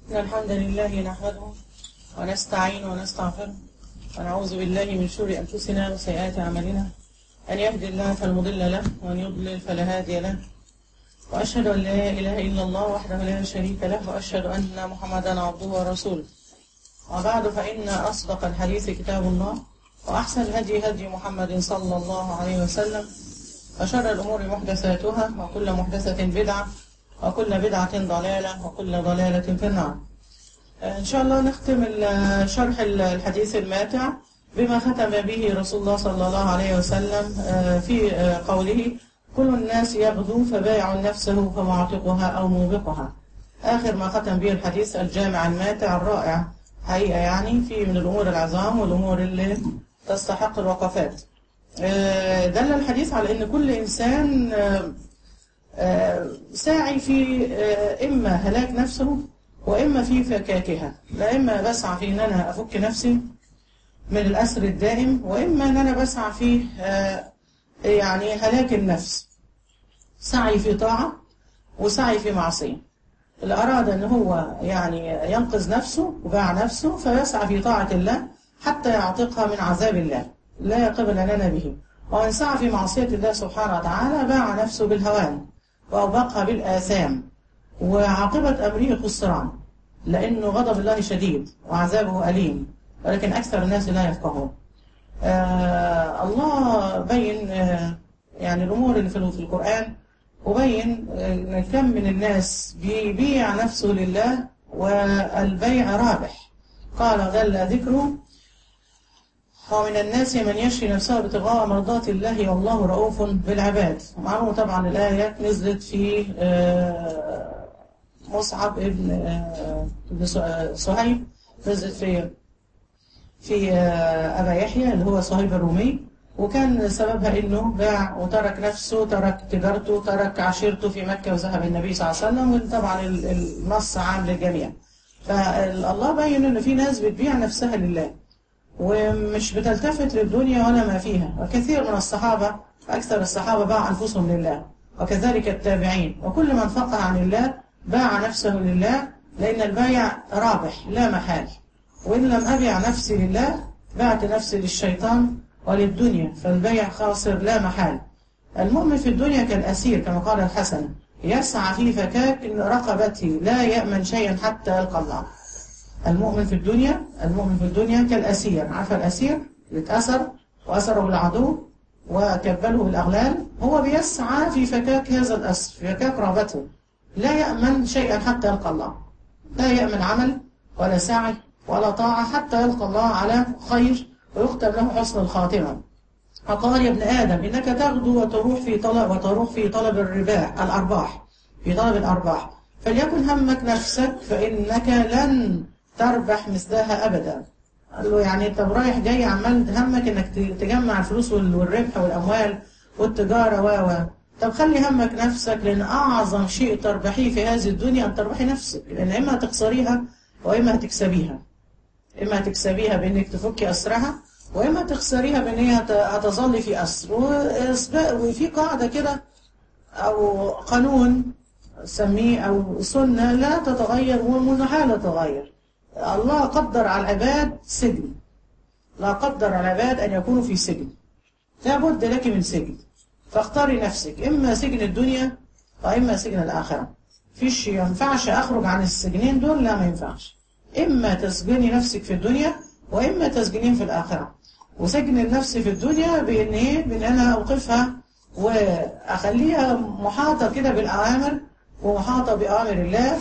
إن الحمد لله نحمده ونستعين ونستغفره ونعوذ بالله من شرور أنفسنا وسيئات أعمالنا أن يهدي الله فالمضل له وأن يضلل فلا هادي له وأشهد أن لا إله إلا الله وحده لا شريك له وأشهد أن محمدا عبده ورسوله وبعد فإن أصدق الحديث كتاب الله وأحسن الهدي هدي محمد صلى الله عليه وسلم وشر الأمور محدثاتها وكل محدثة بدعة وكل بدعة ضلالة وكل ضلالة في النار إن شاء الله نختم ال- شرح ال- الحديث الماتع بما ختم به رسول الله صلى الله عليه وسلم آه، في آه، قوله كل الناس يغدو فبائع نفسه فمعتقها أو موبقها آخر ما ختم به الحديث الجامع الماتع الرائع حقيقة يعني في من الأمور العظام والأمور اللي تستحق الوقفات آه، دل الحديث على أن كل إنسان آه، آه، ساعي في آه، إما هلاك نفسه وإما في فكاكها لا إما بسعى في أن أنا أفك نفسي من الأسر الدائم وإما أن أنا بسعى في آه، يعني هلاك النفس سعي في طاعة وسعي في معصية اللي أراد أن هو يعني ينقذ نفسه وباع نفسه فيسعى في طاعة الله حتى يعتقها من عذاب الله لا قبل لنا به ومن سعى في معصية الله سبحانه وتعالى باع نفسه بالهوان وأوبقها بالآثام وعاقبة أمره خسران لأنه غضب الله شديد وعذابه أليم ولكن أكثر الناس لا يفقهون آه الله بين آه يعني الأمور اللي في في القرآن وبين آه، إن كم من الناس بيبيع نفسه لله والبيع رابح قال جل ذكره ومن الناس من يشري نفسه ابتغاء مرضات الله والله رؤوف بالعباد ومعلوم طبعا الآية نزلت في آه، مصعب ابن آه، ابن سه- صهيب نزلت في في آه، أبا يحيى اللي هو صهيب الرومي وكان سببها انه باع وترك نفسه ترك تجارته ترك عشيرته في مكة وذهب النبي صلى الله عليه وسلم وطبعا ال- النص عام للجميع فالله بين ان في ناس بتبيع نفسها لله ومش بتلتفت للدنيا ولا ما فيها وكثير من الصحابة أكثر الصحابة باع أنفسهم لله وكذلك التابعين وكل من فقه عن الله باع نفسه لله لأن البيع رابح لا محال وإن لم أبيع نفسي لله بعت نفسي للشيطان وللدنيا فالبيع خاسر لا محال المؤمن في الدنيا كالأسير كما قال الحسن يسعى في فكاك رقبته لا يأمن شيئا حتى يلقى الله المؤمن في الدنيا المؤمن في الدنيا كالأسير عارف الأسير اللي اتأسر وأسره العدو وكبله بالأغلال هو بيسعى في فكاك هذا الأسر في فكاك رغبته لا يأمن شيئا حتى يلقى الله لا يأمن عمل ولا سعي ولا طاعة حتى يلقى الله على خير ويختم له حسن الخاتمة فقال يا ابن آدم إنك تغدو وتروح في طلب وتروح في طلب الرباح الأرباح في طلب الأرباح فليكن همك نفسك فإنك لن تربح مثلها أبدا قال له يعني طب رايح جاي عمال همك إنك ت- تجمع الفلوس وال- والربح والأموال والتجارة و و طب خلي همك نفسك لأن أعظم شيء تربحيه في هذه الدنيا أن تربحي نفسك لأن إما هتخسريها وإما هتكسبيها إما هتكسبيها بإنك تفكي أسرها وإما تخسريها بإن هي هت- هتظل في أسر وإسبق- وفي قاعدة كده أو قانون سميه أو سنة لا تتغير ومنحالة تتغير الله قدر على العباد سجن لا قدر على العباد أن يكونوا في سجن لابد لك من سجن فاختاري نفسك إما سجن الدنيا وإما سجن الآخرة فيش ينفعش أخرج عن السجنين دول لا ما ينفعش إما تسجني نفسك في الدنيا وإما تسجنين في الآخرة وسجن النفس في الدنيا بإن إيه بإن أنا أوقفها وأخليها محاطة كده بالأوامر ومحاطة بأوامر الله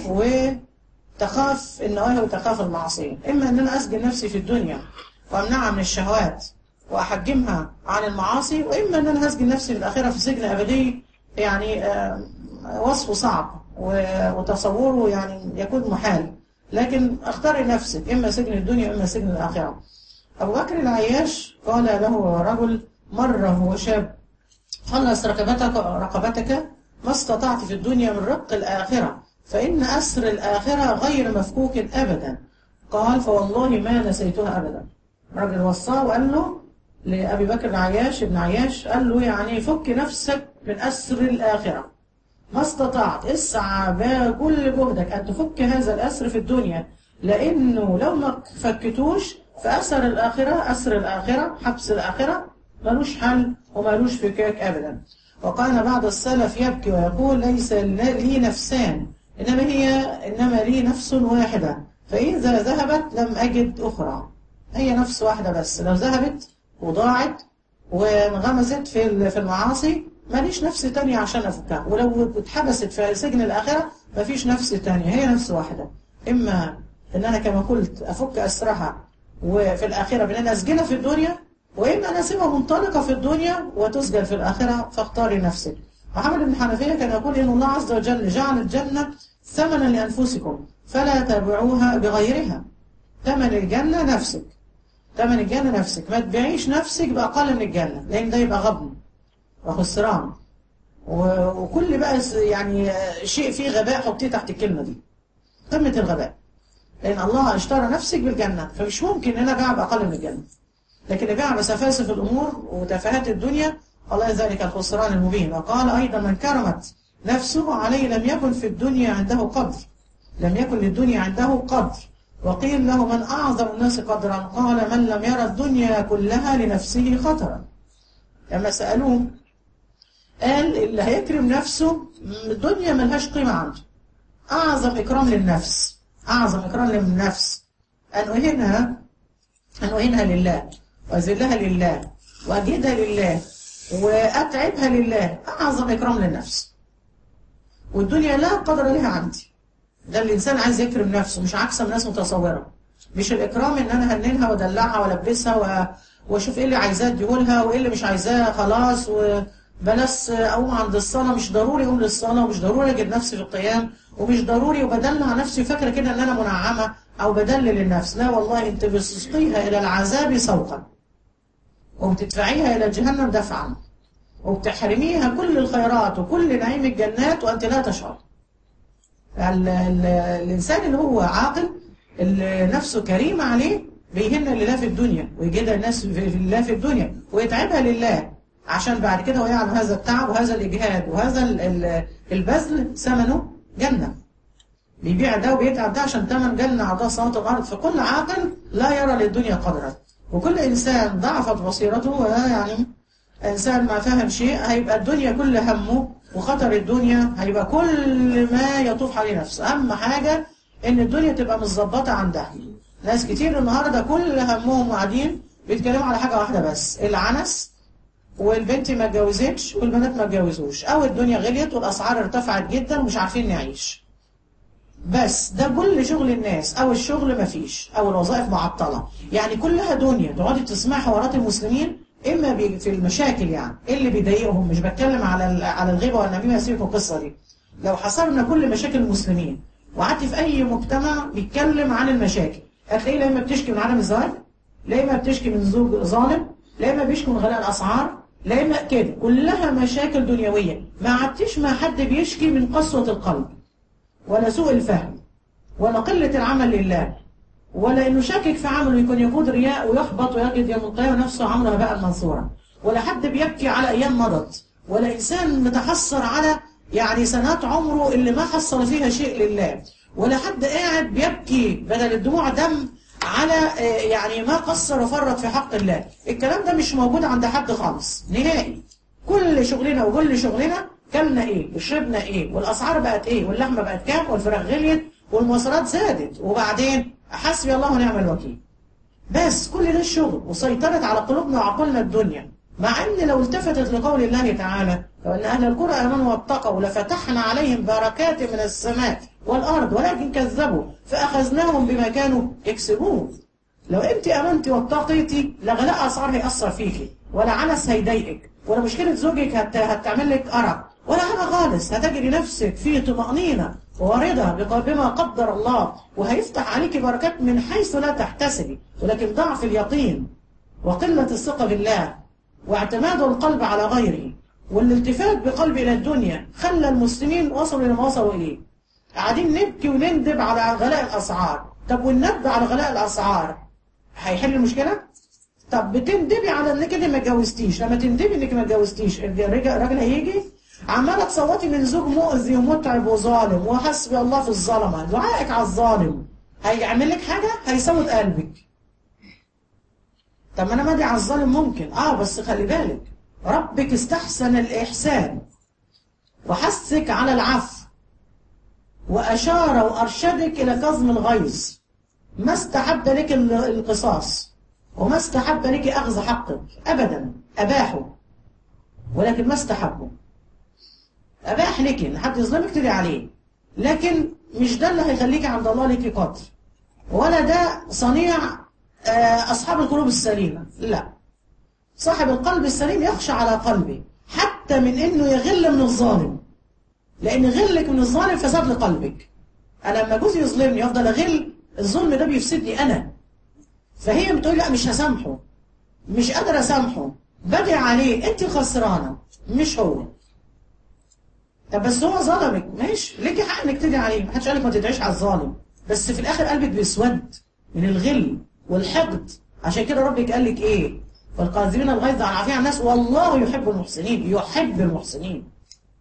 وتخاف النواهي وتخاف المعصية إما أن أنا أسجن نفسي في الدنيا وأمنعها من الشهوات وأحجمها عن المعاصي وإما أن أنا هسجن نفسي في الآخرة في سجن أبدي يعني آه، وصفه صعب و- وتصوره يعني يكون محال لكن اختاري نفسك إما سجن الدنيا وإما سجن الآخرة أبو بكر العياش قال له رجل مرة هو شاب خلص رقبتك رقبتك ما استطعت في الدنيا من رق الآخرة فإن أسر الآخرة غير مفكوك أبدا قال فوالله ما نسيتها أبدا رجل وصاه وقال له لأبي بكر العياش ابن عياش قال له يعني فك نفسك من أسر الآخرة ما استطعت اسعى بكل جهدك أن تفك هذا الأسر في الدنيا لأنه لو ما فكتوش فأسر الآخرة أسر الآخرة حبس الآخرة ملوش حل وملوش فكاك أبدا وكان بعض السلف يبكي ويقول ليس لي نفسان إنما هي إنما لي نفس واحدة فإذا ذهبت لم أجد أخرى هي نفس واحدة بس لو ذهبت وضاعت وانغمست في في المعاصي ماليش نفس تانية عشان أفكها ولو اتحبست في سجن الآخرة مفيش نفس تانية هي نفس واحدة إما إن أنا كما قلت أفك أسرها وفي الآخرة بأن أنا أسجنها في الدنيا وإما أنا أسيبها منطلقة في الدنيا وتسجن في الآخرة فاختاري نفسك محمد بن حنفية كان يقول إن الله عز وجل جعل الجنة ثمنا لأنفسكم فلا تبعوها بغيرها ثمن الجنة نفسك ثمن الجنة نفسك ما تبيعيش نفسك بأقل من الجنة لأن ده يبقى غبن وخسران وكل بقى يعني شيء فيه غباء حطيه تحت الكلمة دي قمة الغباء لأن الله اشترى نفسك بالجنة فمش ممكن أن أنا أبيع بأقل من الجنة لكن أبيع بسفاسف الأمور وتفاهات الدنيا الله ذلك الخسران المبين وقال أيضا من كرمت نفسه عليه لم يكن في الدنيا عنده قدر لم يكن للدنيا عنده قدر وقيل له من أعظم الناس قدرا قال من لم يرى الدنيا كلها لنفسه خطرا لما سألوه قال اللي هيكرم نفسه الدنيا ملهاش قيمة عنده أعظم إكرام للنفس أعظم إكرام للنفس أن أهنها أن أهنها لله وأذلها لله وأجدها لله وأتعبها لله أعظم إكرام للنفس والدنيا لا قدر لها عندي ده الإنسان عايز يكرم نفسه مش عكس الناس متصورة مش الإكرام إن أنا هننها وأدلعها وألبسها و... وأشوف إيه اللي عايزاه أديهولها وإيه اللي مش عايزاه خلاص وبلاش أقوم عند الصلاة مش ضروري أقوم للصلاة ومش ضروري أجد نفسي في القيام ومش ضروري وبدلع نفسي فاكرة كده إن أنا منعمة أو بدلل النفس لا والله أنت بتسقيها إلى العذاب سوقا وبتدفعيها إلى جهنم دفعا وبتحرميها كل الخيرات وكل نعيم الجنات وأنت لا تشعر ال ال الإنسان اللي هو عاقل اللي نفسه كريمة عليه بيهن لله في الدنيا ويجدها الناس في الله في الدنيا ويتعبها لله عشان بعد كده هو يعلم هذا التعب وهذا الإجهاد وهذا البذل ثمنه جنة بيبيع ده وبيتعب ده عشان ثمن جنة عرضها سماوات الأرض فكل عاقل لا يرى للدنيا قدرا وكل إنسان ضعفت بصيرته يعني إنسان ما فهم شيء هيبقى الدنيا كل همه وخطر الدنيا هيبقى كل ما يطوف عليه نفسه أهم حاجة إن الدنيا تبقى متظبطة عندها ناس كتير النهاردة كل همهم قاعدين بيتكلموا على حاجة واحدة بس العنس والبنت ما اتجوزتش والبنات ما اتجوزوش أو الدنيا غليت والأسعار ارتفعت جدا ومش عارفين نعيش بس ده كل شغل الناس او الشغل مفيش او الوظائف معطلة يعني كلها دنيا تقعدي تسمعي حوارات المسلمين اما في المشاكل يعني ايه اللي بيضايقهم مش بتكلم على على الغيبه والنميمه سيبكم القصه دي لو حصرنا كل مشاكل المسلمين وقعدت في اي مجتمع بيتكلم عن المشاكل هتلاقيه لا اما بتشكي من عدم الزواج لا اما بتشكي من زوج ظالم لا اما بيشكي من غلاء الاسعار لا اما كده كلها مشاكل دنيويه ما عدتش ما حد بيشكي من قسوه القلب ولا سوء الفهم ولا قله العمل لله ولا انه شاكك في عمله يكون يقود رياء ويحبط ويجد يوم القيامه نفسه عمله هباء منصورا ولا حد بيبكي على ايام مضت ولا انسان متحسر على يعني سنوات عمره اللي ما حصل فيها شيء لله ولا حد قاعد بيبكي بدل الدموع دم على يعني ما قصر وفرط في حق الله الكلام ده مش موجود عند حد خالص نهائي كل شغلنا وكل شغلنا كلنا ايه وشربنا ايه والاسعار بقت ايه واللحمه بقت كام والفراخ غليت والمواصلات زادت وبعدين حسبي الله ونعم الوكيل بس كل ده الشغل وسيطرت على قلوبنا وعقولنا الدنيا مع ان لو التفتت لقول الله تعالى لو ان اهل القرى امنوا واتقوا لفتحنا عليهم بركات من السماء والارض ولكن كذبوا فاخذناهم بما كانوا يكسبون لو انت امنتي واتقيتي لا غلاء اسعار هيأثر فيكي ولا عنس هيضايقك ولا مشكله زوجك هت... هتعمل لك ارق ولا حاجه خالص هتجري نفسك في طمأنينة ورضا بما قدر الله وهيفتح عليك بركات من حيث لا تحتسبي ولكن ضعف اليقين وقلة الثقة بالله واعتماد القلب على غيره والالتفات بقلب إلى الدنيا خلى المسلمين وصلوا إلى ما وصلوا إليه قاعدين نبكي ونندب على غلاء الأسعار طب والندب على غلاء الأسعار هيحل المشكلة؟ طب بتندبي على انك انت ما اتجوزتيش لما تندبي انك ما اتجوزتيش الراجل هيجي عماله تصوتي من زوج مؤذي ومتعب وظالم وحسبي الله في الظلمه دعائك على الظالم هيعمل لك حاجه هيسود قلبك طب ما انا مادي على الظالم ممكن اه بس خلي بالك ربك استحسن الاحسان وحثك على العفو واشار وارشدك الى كظم الغيظ ما استحب لك ال- القصاص وما استحب لك اخذ حقك ابدا اباحه ولكن ما استحبه اباح لك ان حد يظلمك تدعي عليه لكن مش ده اللي هيخليك عند الله لك قدر ولا ده صنيع آه، اصحاب القلوب السليمه لا صاحب القلب السليم يخشى على قلبه حتى من انه يغل من الظالم لان غلك من الظالم فساد لقلبك انا لما جوزي يظلمني افضل اغل الظلم ده بيفسدني انا فهي بتقول لا مش هسامحه مش قادره اسامحه بدعي عليه انت خسرانه مش هو طب بس هو ظلمك ماشي ليكي حق انك تدعي عليه محدش قالك ما تدعيش على الظالم بس في الاخر قلبك بيسود من الغل والحقد عشان كده ربك قال لك ايه والقاذفين الغيظ عن عافيه عن الناس والله يحب المحسنين يحب المحسنين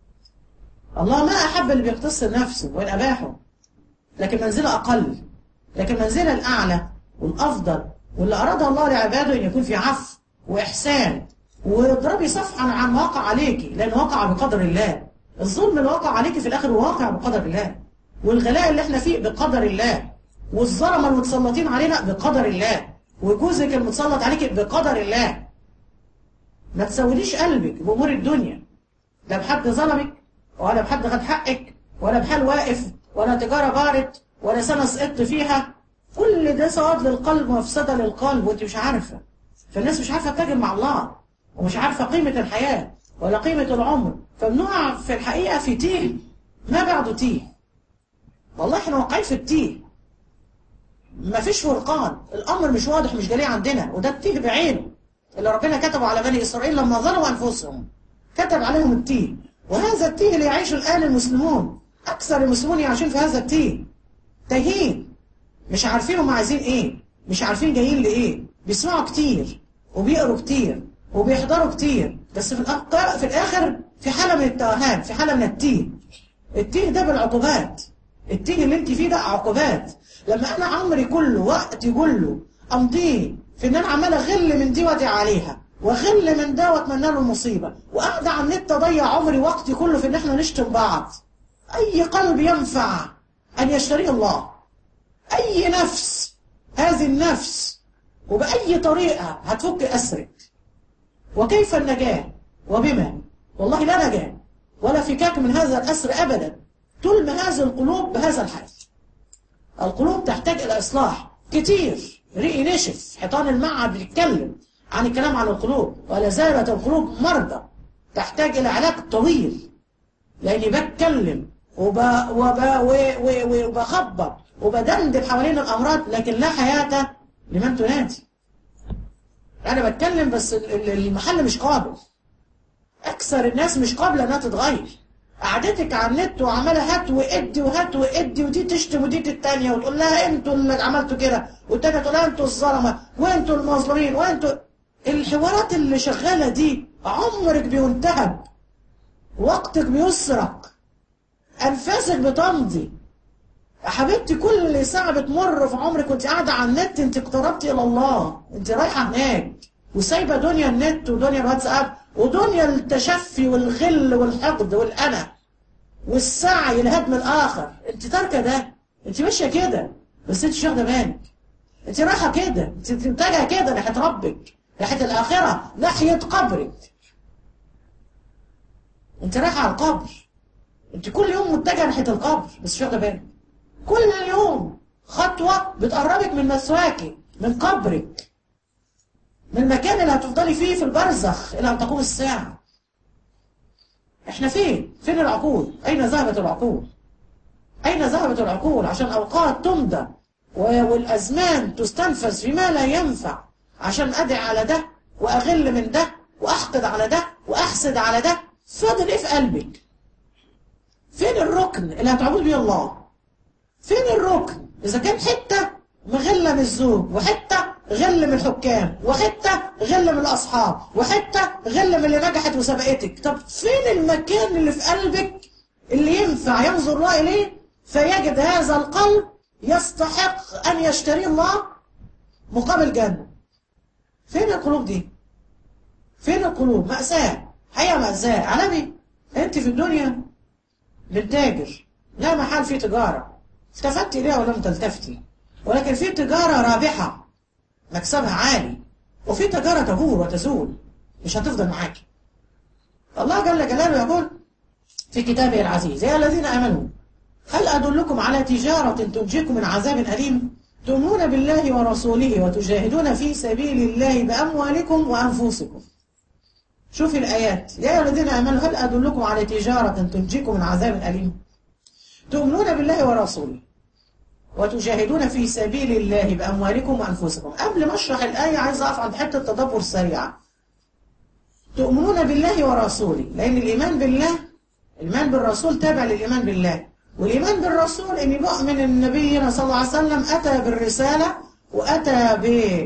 الله ما احب اللي بيقتص نفسه وان اباحه لكن منزله اقل لكن منزله الاعلى والافضل واللي اراد الله لعباده ان يكون في عفو واحسان واضربي صفحا عن ما وقع عليكي لان وقع بقدر الله الظلم اللي وقع عليكي في الاخر واقع بقدر الله والغلاء اللي احنا فيه بقدر الله والظلمه المتسلطين علينا بقدر الله وجوزك المتسلط عليك بقدر الله ما تسوديش قلبك بامور الدنيا لا بحد ظلمك ولا بحد خد حقك ولا بحال واقف ولا تجاره بارت ولا سنه سقطت فيها كل ده سواد للقلب ومفسده للقلب وانت مش عارفه فالناس مش عارفه تتاجر مع الله ومش عارفه قيمه الحياه ولا قيمه العمر فبنقع في الحقيقه في تيه ما بعده تيه والله احنا واقعين في التيه مفيش فرقان الامر مش واضح مش جلي عندنا وده التيه بعينه اللي ربنا كتبه على بني اسرائيل لما ظلموا انفسهم كتب عليهم التيه وهذا التيه اللي يعيشه الان المسلمون اكثر المسلمون يعيشون في هذا التيه تايهين مش عارفين هم عايزين ايه مش عارفين جايين لايه بيسمعوا كتير وبيقروا كتير وبيحضروا كتير بس في الاخر في الاخر في حاله من التوهان في حاله من التيه التيه ده بالعقوبات التيه اللي انت فيه ده عقوبات لما انا عمري كله وقتي كله امضيه في ان انا عمال اغل من دي وادعي عليها واغل من ده واتمنى له المصيبه وقاعده على النت اضيع عمري وقتي كله في ان احنا نشتم بعض اي قلب ينفع ان يشتريه الله اي نفس هذه النفس وباي طريقه هتفك اسرك وكيف النجاه وبما والله لا نجاه ولا فكاك من هذا الاسر ابدا طول ما هذه القلوب بهذا الحال القلوب تحتاج الى اصلاح كتير ريقي نشف حيطان المعهد بيتكلم عن الكلام عن القلوب ولا زالت القلوب مرضى تحتاج الى علاج طويل لاني بتكلم وب... وب... و... و... و... وبخبط وبدندن حوالين الامراض لكن لا حياه لمن تنادي انا بتكلم بس ال- ال- المحل مش قابل اكثر الناس مش قابله انها تتغير قعدتك على النت وعماله هات وادي وهات وادي ودي تشتم ودي التانية وتقول لها انتوا اللي عملتوا كده والتانية تقول لها انتوا الظلمه وانتوا المظلومين وانتوا الحوارات اللي شغاله دي عمرك بينتهب وقتك بيسرق انفاسك بتمضي يا حبيبتي كل ساعة بتمر في عمرك وانت قاعدة على النت انت اقتربتي الى الله انت رايحة هناك وسايبة دنيا النت ودنيا الواتساب ودنيا التشفي والغل والحقد والأنا والسعي لهدم الآخر انت تاركة ده انت ماشية كده بس انت مش واخدة بالك انت رايحة كده انت متجهة كده ناحية ربك ناحية الآخرة ناحية قبرك انت رايحة على القبر انت كل يوم متجهة ناحية القبر بس مش واخدة بالك كل يوم خطوة بتقربك من مسواكي من قبرك من المكان اللي هتفضلي فيه في البرزخ إلى أن تقوم الساعة احنا فين؟ فين العقول؟ أين ذهبت العقول؟ أين ذهبت العقول عشان أوقات تمضى و- والأزمان تستنفذ فيما لا ينفع عشان أدعي على ده وأغل من ده وأحقد على ده وأحسد على ده فاضل إيه في قلبك؟ فين الركن اللي هتعبد بيه الله؟ فين الركن إذا كان حتة مغلة من الزوج وحتة غل من الحكام وحتة غل من الأصحاب وحتة غل من اللي نجحت وسبقتك طب فين المكان اللي في قلبك اللي ينفع ينظر الله إليه فيجد هذا القلب يستحق أن يشتري الله مقابل جنة فين القلوب دي فين القلوب مأساة حقيقة مأساة علمي أنت في الدنيا بتتاجر لا محال في تجارة التفت إليها ولم تلتفتي ولكن في تجارة رابحة مكسبها عالي وفي تجارة تبور وتزول مش هتفضل معاكي الله جل جلاله يقول في كتابه العزيز يا الذين آمنوا هل أدلكم على تجارة تنجيكم من عذاب أليم تؤمنون بالله ورسوله وتجاهدون في سبيل الله بأموالكم وأنفسكم شوف الآيات يا الذين آمنوا هل أدلكم على تجارة تنجيكم من عذاب أليم تؤمنون بالله ورسوله وتجاهدون في سبيل الله بأموالكم وأنفسكم قبل ما أشرح الآية عايز أقف عند حتة تدبر سريعة تؤمنون بالله ورسوله لأن الإيمان بالله الإيمان بالرسول تابع للإيمان بالله والإيمان بالرسول إن يؤمن النبي صلى الله عليه وسلم أتى بالرسالة وأتى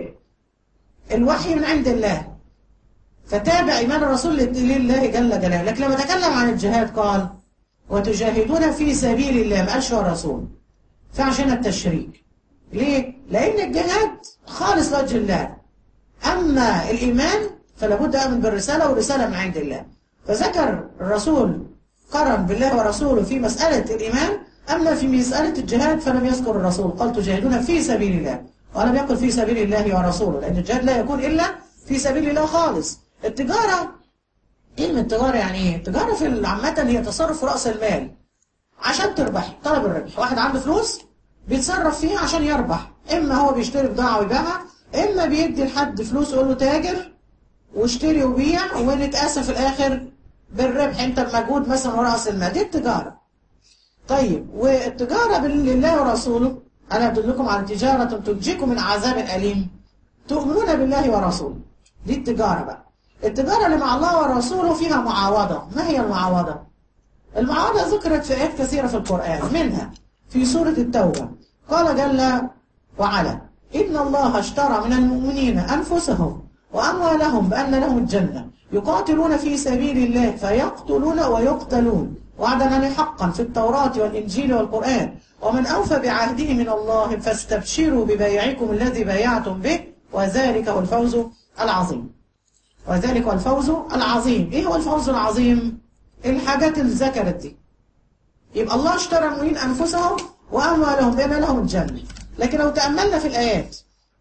بالوحي من عند الله فتابع إيمان الرسول لله جل جلاله لكن لما تكلم عن الجهاد قال وتجاهدون في سبيل الله ما قالش هو الرسول فعشان التشريك ليه؟ لأن الجهاد خالص لوجه الله أما الإيمان فلا بد أمن بالرسالة والرسالة من عند الله فذكر الرسول قرن بالله ورسوله في مسألة الإيمان أما في مسألة الجهاد فلم يذكر الرسول قال تجاهدون في سبيل الله ولم يقل في سبيل الله ورسوله لأن الجهاد لا يكون إلا في سبيل الله خالص التجارة كلمة تجارة يعني إيه؟ التجارة في عامة هي تصرف في رأس المال عشان تربحي طلب الربح واحد عنده فلوس بيتصرف فيها عشان يربح إما هو بيشتري بضاعة ويبيعها إما بيدي لحد فلوس يقول له تاجر واشتري وبيع ونتقاسم في الآخر بالربح انت بمجهود مثلا ورأس المال دي التجارة طيب والتجارة بالله ورسوله أنا أدلكم على تجارة تنجيكم من عذاب أليم تؤمنون بالله ورسوله دي التجارة بقى التجارة اللي مع الله ورسوله فيها معاوضة ما هي المعاوضة؟ المعاوضة ذكرت في آيات كثيرة في القرآن منها في سورة التوبة قال جل وعلا إن الله اشترى من المؤمنين أنفسهم وأموالهم بأن لهم الجنة يقاتلون في سبيل الله فيقتلون ويقتلون وعدا عليه حقا في التوراة والإنجيل والقرآن ومن أوفى بعهده من الله فاستبشروا ببيعكم الذي بايعتم به وذلك هو الفوز العظيم وذلك هو الفوز العظيم إيه هو الفوز العظيم؟ الحاجات اللي ذكرت دي يبقى الله اشترى المؤمنين أنفسهم وأموالهم بأن لهم الجنة لكن لو تأملنا في الآيات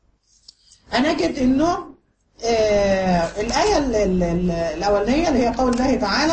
هنجد أنه آه الآية الأولانية اللي هي قول الله تعالى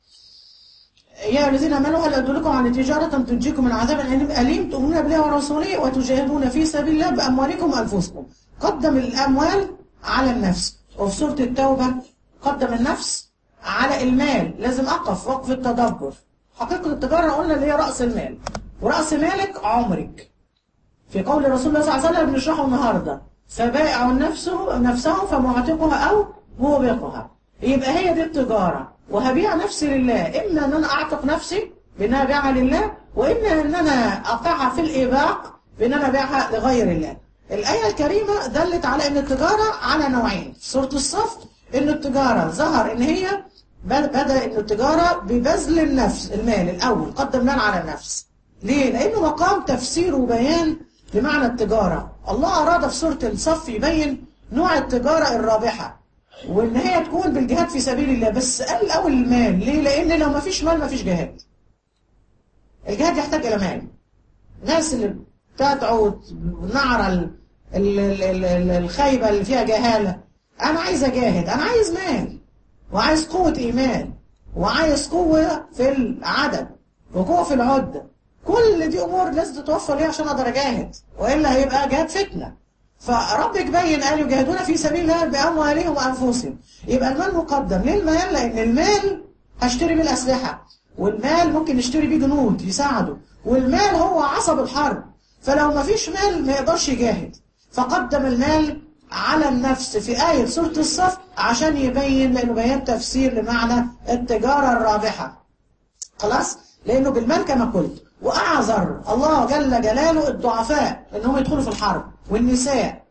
يا الذين آمنوا هل أدلكم عن تجارة تنجيكم من عذاب أليم تؤمنون بالله ورسوله وتجاهدون في سبيل الله بأموالكم وأنفسكم قدم الأموال على النفس وفي سورة التوبة قدم النفس على المال لازم أقف وقف التدبر حقيقة التجارة قلنا اللي هي رأس المال ورأس مالك عمرك في قول رسول الله صلى الله عليه وسلم بنشرحه النهارده فبائع نفسه نفسه فمعتقها أو موبقها يبقى هي دي التجارة وهبيع نفسي لله إما أن أنا أعتق نفسي بأن أنا أبيعها لله وإما أن أنا أقعها في الإباق بأن أنا أبيعها لغير الله الآية الكريمة دلت على أن التجارة على نوعين في سورة الصف أن التجارة ظهر أن هي بدأ أن التجارة ببذل النفس المال الأول قدم مال على النفس ليه؟ لأنه مقام تفسير وبيان لمعنى التجارة الله أراد في سورة الصف يبين نوع التجارة الرابحة وإن هي تكون بالجهاد في سبيل الله بس قال الأول المال ليه؟ لأن لو ما فيش مال ما فيش جهاد الجهاد يحتاج إلى مال الناس اللي بتدعو نعرة الخيبة اللي فيها جهالة أنا عايز أجاهد أنا عايز مال وعايز قوة إيمان وعايز قوة في العدد وقوة في العدة كل دي امور لازم تتوفر ليها عشان اقدر اجاهد والا هيبقى جهاد فتنه فربك بين قال يجاهدون في سبيل الله باموالهم وانفسهم يبقى المال مقدم ليه المال لان المال هشتري بيه الاسلحه والمال ممكن نشتري بيه جنود يساعدوا والمال هو عصب الحرب فلو ما فيش مال ما يقدرش يجاهد فقدم المال على النفس في آية سورة الصف عشان يبين لأنه بيان تفسير لمعنى التجارة الرابحة خلاص لأنه بالمال كما قلت وأعذر الله جل جلاله الضعفاء إنهم يدخلوا في الحرب والنساء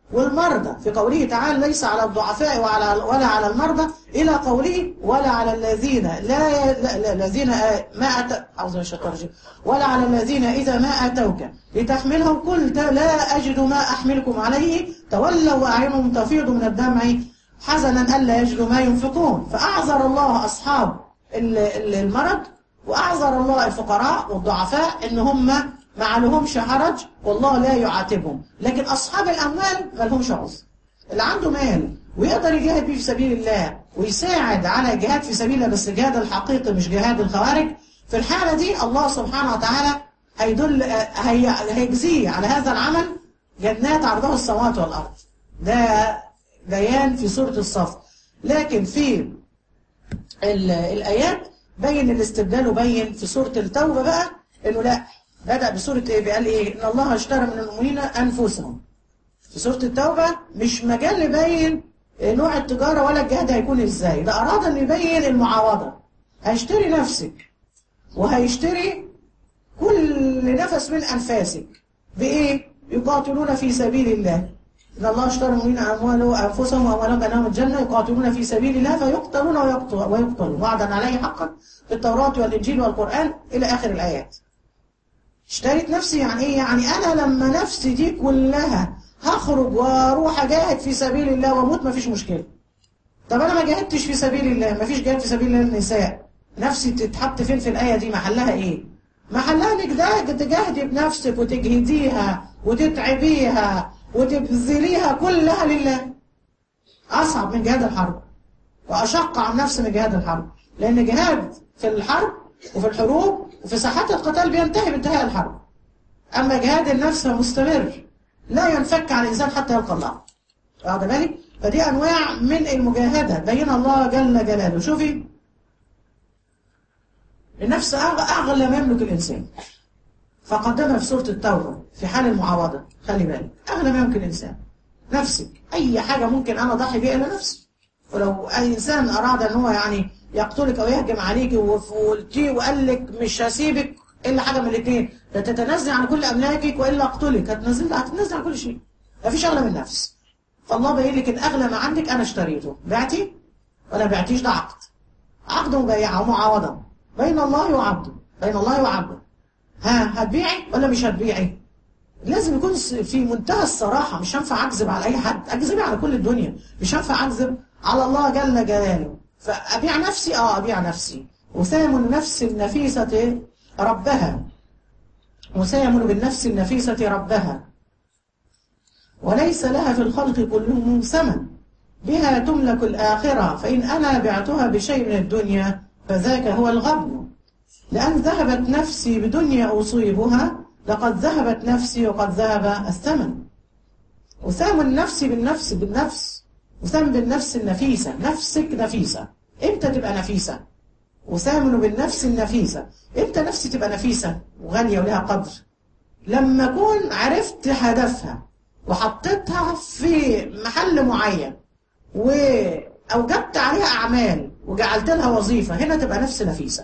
والمرضى في قوله تعالى ليس على الضعفاء وعلى ولا على المرضى إلى قوله ولا على الذين لا, لا الذين ما أت أعوذ من الشيطان الرجيم ولا على الذين إذا ما أتوك لتحملهم قلت لا أجد ما أحملكم عليه تولوا وأعينهم تفيض من الدمع حزنا ألا يجدوا ما ينفقون فأعذر الله أصحاب المرض وأعذر الله الفقراء والضعفاء إن هم ما عليهمش حرج والله لا يعاتبهم لكن أصحاب الأموال ما لهمش عذر اللي عنده مال ويقدر يجاهد بيه في سبيل الله ويساعد على جهاد في سبيل الله بس جهاد الحقيقي مش جهاد الخوارج في الحالة دي الله سبحانه وتعالى هيدل هي هيجزيه على هذا العمل جنات عرضها السماوات والأرض ده بيان في سورة الصف لكن في الآيات بين الاستبدال وبين في سورة التوبة بقى انه لا بدأ بسورة ايه قال ايه ان الله اشترى من المؤمنين انفسهم في سورة التوبة مش مجال يبين نوع التجارة ولا الجهاد هيكون ازاي ده اراد ان يبين المعاوضة هيشتري نفسك وهيشتري كل نفس من انفاسك بايه يقاتلون في سبيل الله إن الله اشترى من أموالهم أنفسهم وأموالهم بأنهم الجنة يقاتلون في سبيل الله فيقتلون ويقتلون وعدا عليه حقا في التوراة والإنجيل والقرآن إلى آخر الآيات اشتريت نفسي يعني إيه؟ يعني أنا لما نفسي دي كلها هخرج واروح أجاهد في سبيل الله وأموت مفيش مشكلة طب أنا ما جاهدتش في سبيل الله مفيش جاهد في سبيل الله النساء نفسي تتحط فين في الآية دي محلها إيه محلها إنك تجاهدي بنفسك وتجهديها وتتعبيها وتبذليها كلها لله أصعب من جهاد الحرب وأشق عن نفس من جهاد الحرب لأن جهاد في الحرب وفي الحروب وفي ساحات القتال بينتهي بانتهاء الحرب أما جهاد النفس مستمر لا ينفك عن الإنسان حتى يلقى الله واخد بالك فدي أنواع من المجاهدة بين الله جل جلاله شوفي النفس أغلى ما يملك الإنسان فقدمها في سورة التوبة في حال المعاوضة خلي بالك أغلى ما يمكن الإنسان نفسك أي حاجة ممكن أنا أضحي بيها إلى نفسي ولو أي إنسان أراد أن هو يعني يقتلك أو يهجم عليك وقلتي وقال لك مش هسيبك إلا حاجة من الاثنين لا تتنزل عن كل أملاكك وإلا أقتلك هتنزل هتنزل عن كل شيء مفيش أغلى من النفس فالله باين لك إن أغلى ما عندك أنا اشتريته بعتي ولا بعتيش ده عقد عقد مبيعة ومعاوضة بين الله وعبده بين الله وعبده ها هتبيعي ولا مش هتبيعي لازم يكون في منتهى الصراحة مش هنفع أكذب على أي حد أكذب على كل الدنيا مش هنفع أكذب على الله جل جلاله فأبيع نفسي آه أبيع نفسي وسامن النفس النفيسة ربها وسامن بالنفس النفيسة ربها وليس لها في الخلق كلهم ثمن بها تملك الآخرة فإن أنا بعتها بشيء من الدنيا فذاك هو الغبن لأن ذهبت نفسي بدنيا أصيبها لقد ذهبت نفسي وقد ذهب الثمن وسام النفس بالنفس بالنفس وسام بالنفس النفيسة نفسك نفيسة امتى تبقى نفيسة وسامن بالنفس النفيسة امتى نفسي تبقى نفيسة وغالية ولها قدر لما أكون عرفت هدفها وحطيتها في محل معين وأوجبت عليها أعمال وجعلت لها وظيفة هنا تبقى نفس نفيسة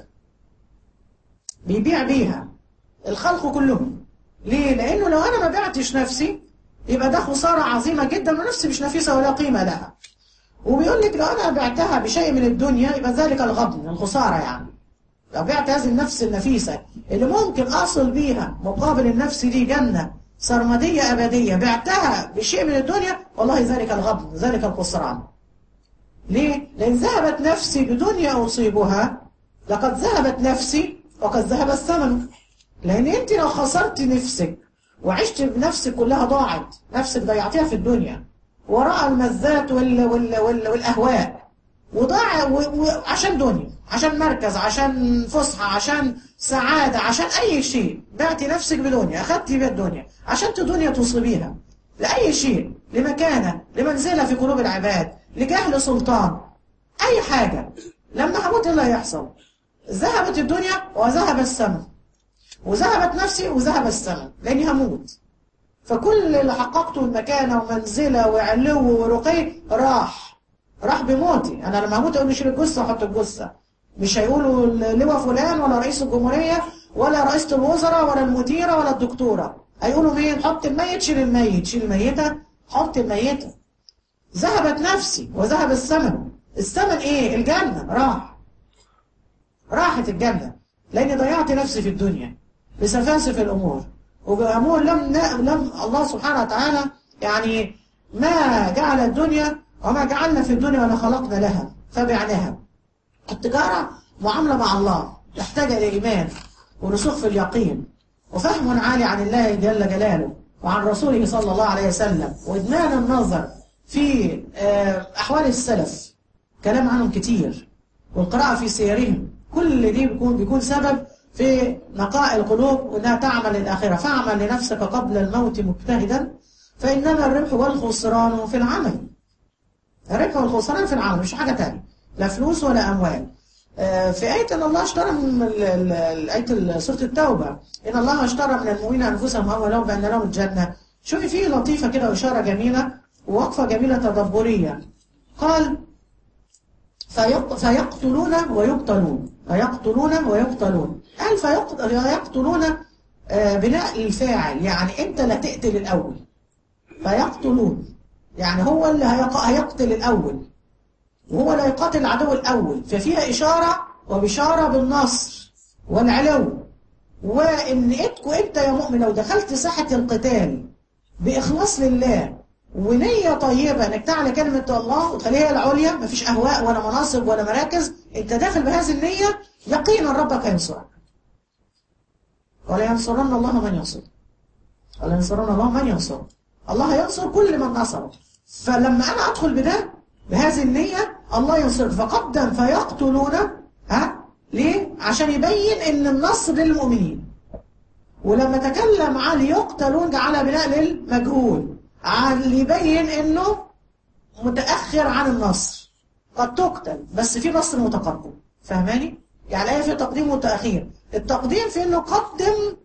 بيبيع بيها الخلق كلهم ليه؟ لأنه لو أنا ما بعتش نفسي يبقى ده خسارة عظيمة جدا ونفسي مش نفيسة ولا قيمة لها وبيقول لك لو أنا بعتها بشيء من الدنيا يبقى ذلك الغبن الخسارة يعني لو بعت هذه النفس النفيسة اللي ممكن أصل بيها مقابل النفس دي جنة سرمدية أبدية بعتها بشيء من الدنيا والله ذلك الغبن ذلك الخسران ليه؟ لأن ذهبت نفسي بدنيا أصيبها لقد ذهبت نفسي وقد ذهب الثمن لأن أنت لو خسرت نفسك وعشت بنفسك كلها ضاعت نفسك ضيعتيها في الدنيا وراء المزات وال وال وال والأهواء وضاع عشان دنيا عشان مركز عشان فسحة عشان سعادة عشان أي شيء بعتي نفسك بدنيا أخذتي بيها الدنيا عشان دنيا تصيبيها لأي شيء لمكانة لمنزلة في قلوب العباد لجهل سلطان أي حاجة لما هموت اللي هيحصل ذهبت الدنيا وذهب الثمن وذهبت نفسي وذهب الثمن لاني هموت فكل اللي حققته المكانة ومنزلة وعلو ورقي راح راح بموتي انا لما هموت اقول نشيل الجثة واحط الجثة مش هيقولوا لواء فلان ولا رئيس الجمهورية ولا رئيسة الوزراء ولا المديرة ولا الدكتورة هيقولوا مين حط الميت شيل الميت شيل الميتة حط الميتة ذهبت نفسي وذهب الثمن الثمن ايه الجنة راح راحت الجنة لاني ضيعت نفسي في الدنيا بسفاسف الامور وبامور لم لم الله سبحانه وتعالى يعني ما جعل الدنيا وما جعلنا في الدنيا ولا خلقنا لها فبعناها التجارة معاملة مع الله تحتاج إلى إيمان ورسوخ في اليقين وفهم عالي عن الله جل جلاله وعن رسوله صلى الله عليه وسلم وإدمان النظر في أحوال السلف كلام عنهم كتير والقراءة في سيرهم كل دي بيكون بيكون سبب في نقاء القلوب وانها تعمل للآخرة فاعمل لنفسك قبل الموت مجتهدا فإنما الربح والخسران في العمل الربح والخسران في العمل مش حاجة تانية لا فلوس ولا أموال في آية إن الله اشترى من آية سورة التوبة إن الله اشترى من المؤمنين أنفسهم وأموالهم بأن لهم الجنة شوفي فيه لطيفة كده وإشارة جميلة ووقفة جميلة تدبرية قال فيقتلون ويقتلون فيقتلون ويقتلون قال فيقتلون بناء الفاعل يعني أنت لا تقتل الأول فيقتلون يعني هو اللي هيقتل الأول وهو لا يقاتل العدو الأول ففيها إشارة وبشارة بالنصر والعلو وإن إنتكم أنت يا مؤمن لو دخلت ساحة القتال بإخلاص لله ونية طيبة انك تعلى كلمة الله وتخليها العليا مفيش اهواء ولا مناصب ولا مراكز انت داخل بهذه النية يقينا ربك هينصرك ولا ينصرن الله من ينصر ولا ينصرن الله من ينصر الله ينصر كل من نصره فلما انا ادخل بده بهذه النية الله ينصر فقدم فيقتلون ها ليه عشان يبين ان النصر للمؤمنين ولما تكلم عن يقتلون جعلها بناء للمجهول عن يبين انه متأخر عن النصر قد تقتل بس في نصر متقدم فاهماني؟ يعني ايه في تقديم وتأخير التقديم في انه قدم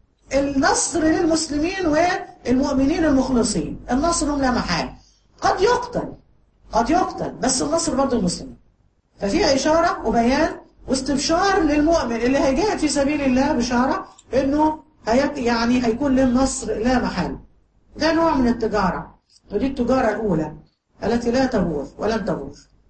النصر للمسلمين والمؤمنين المخلصين النصر لا محال قد يقتل قد يقتل بس النصر برضه المسلمين ففيها إشارة وبيان واستبشار للمؤمن اللي هيجاهد في سبيل الله بشارة انه هي يعني هيكون له النصر لا محال ده نوع من التجارة ودي التجارة الأولى التي لا تبور ولن تبور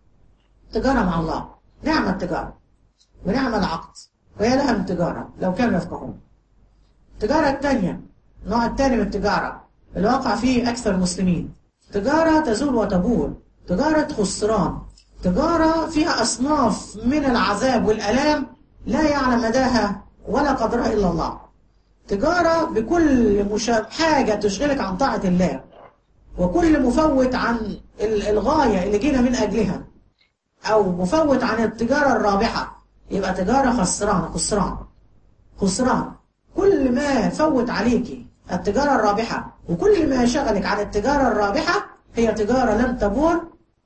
تجارة مع الله نعم التجارة ونعم العقد وهي لها التجارة لو كانوا يفقهون التجارة الثانية النوع الثاني من التجارة اللي وقع فيه أكثر المسلمين تجارة تزول وتبور تجارة خسران تجارة فيها أصناف من العذاب والألام لا يعلم مداها ولا قدرها إلا الله تجارة بكل مشا... حاجة تشغلك عن طاعة الله وكل مفوت عن الغاية اللي جينا من أجلها أو مفوت عن التجارة الرابحة يبقى تجارة خسران خسران خسران كل ما فوت عليكي التجارة الرابحة وكل ما شغلك عن التجارة الرابحة هي تجارة لن تبور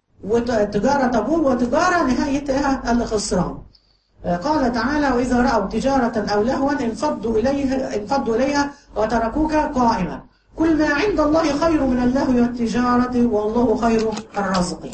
وتجارة تبور وتجارة نهايتها الخسران قال تعالى وإذا رأوا تجارة أو لهوا انفضوا إليها, انفضوا إليها وتركوك قائما كل ما عند الله خير من اللهو والتجارة والله خير الرازقين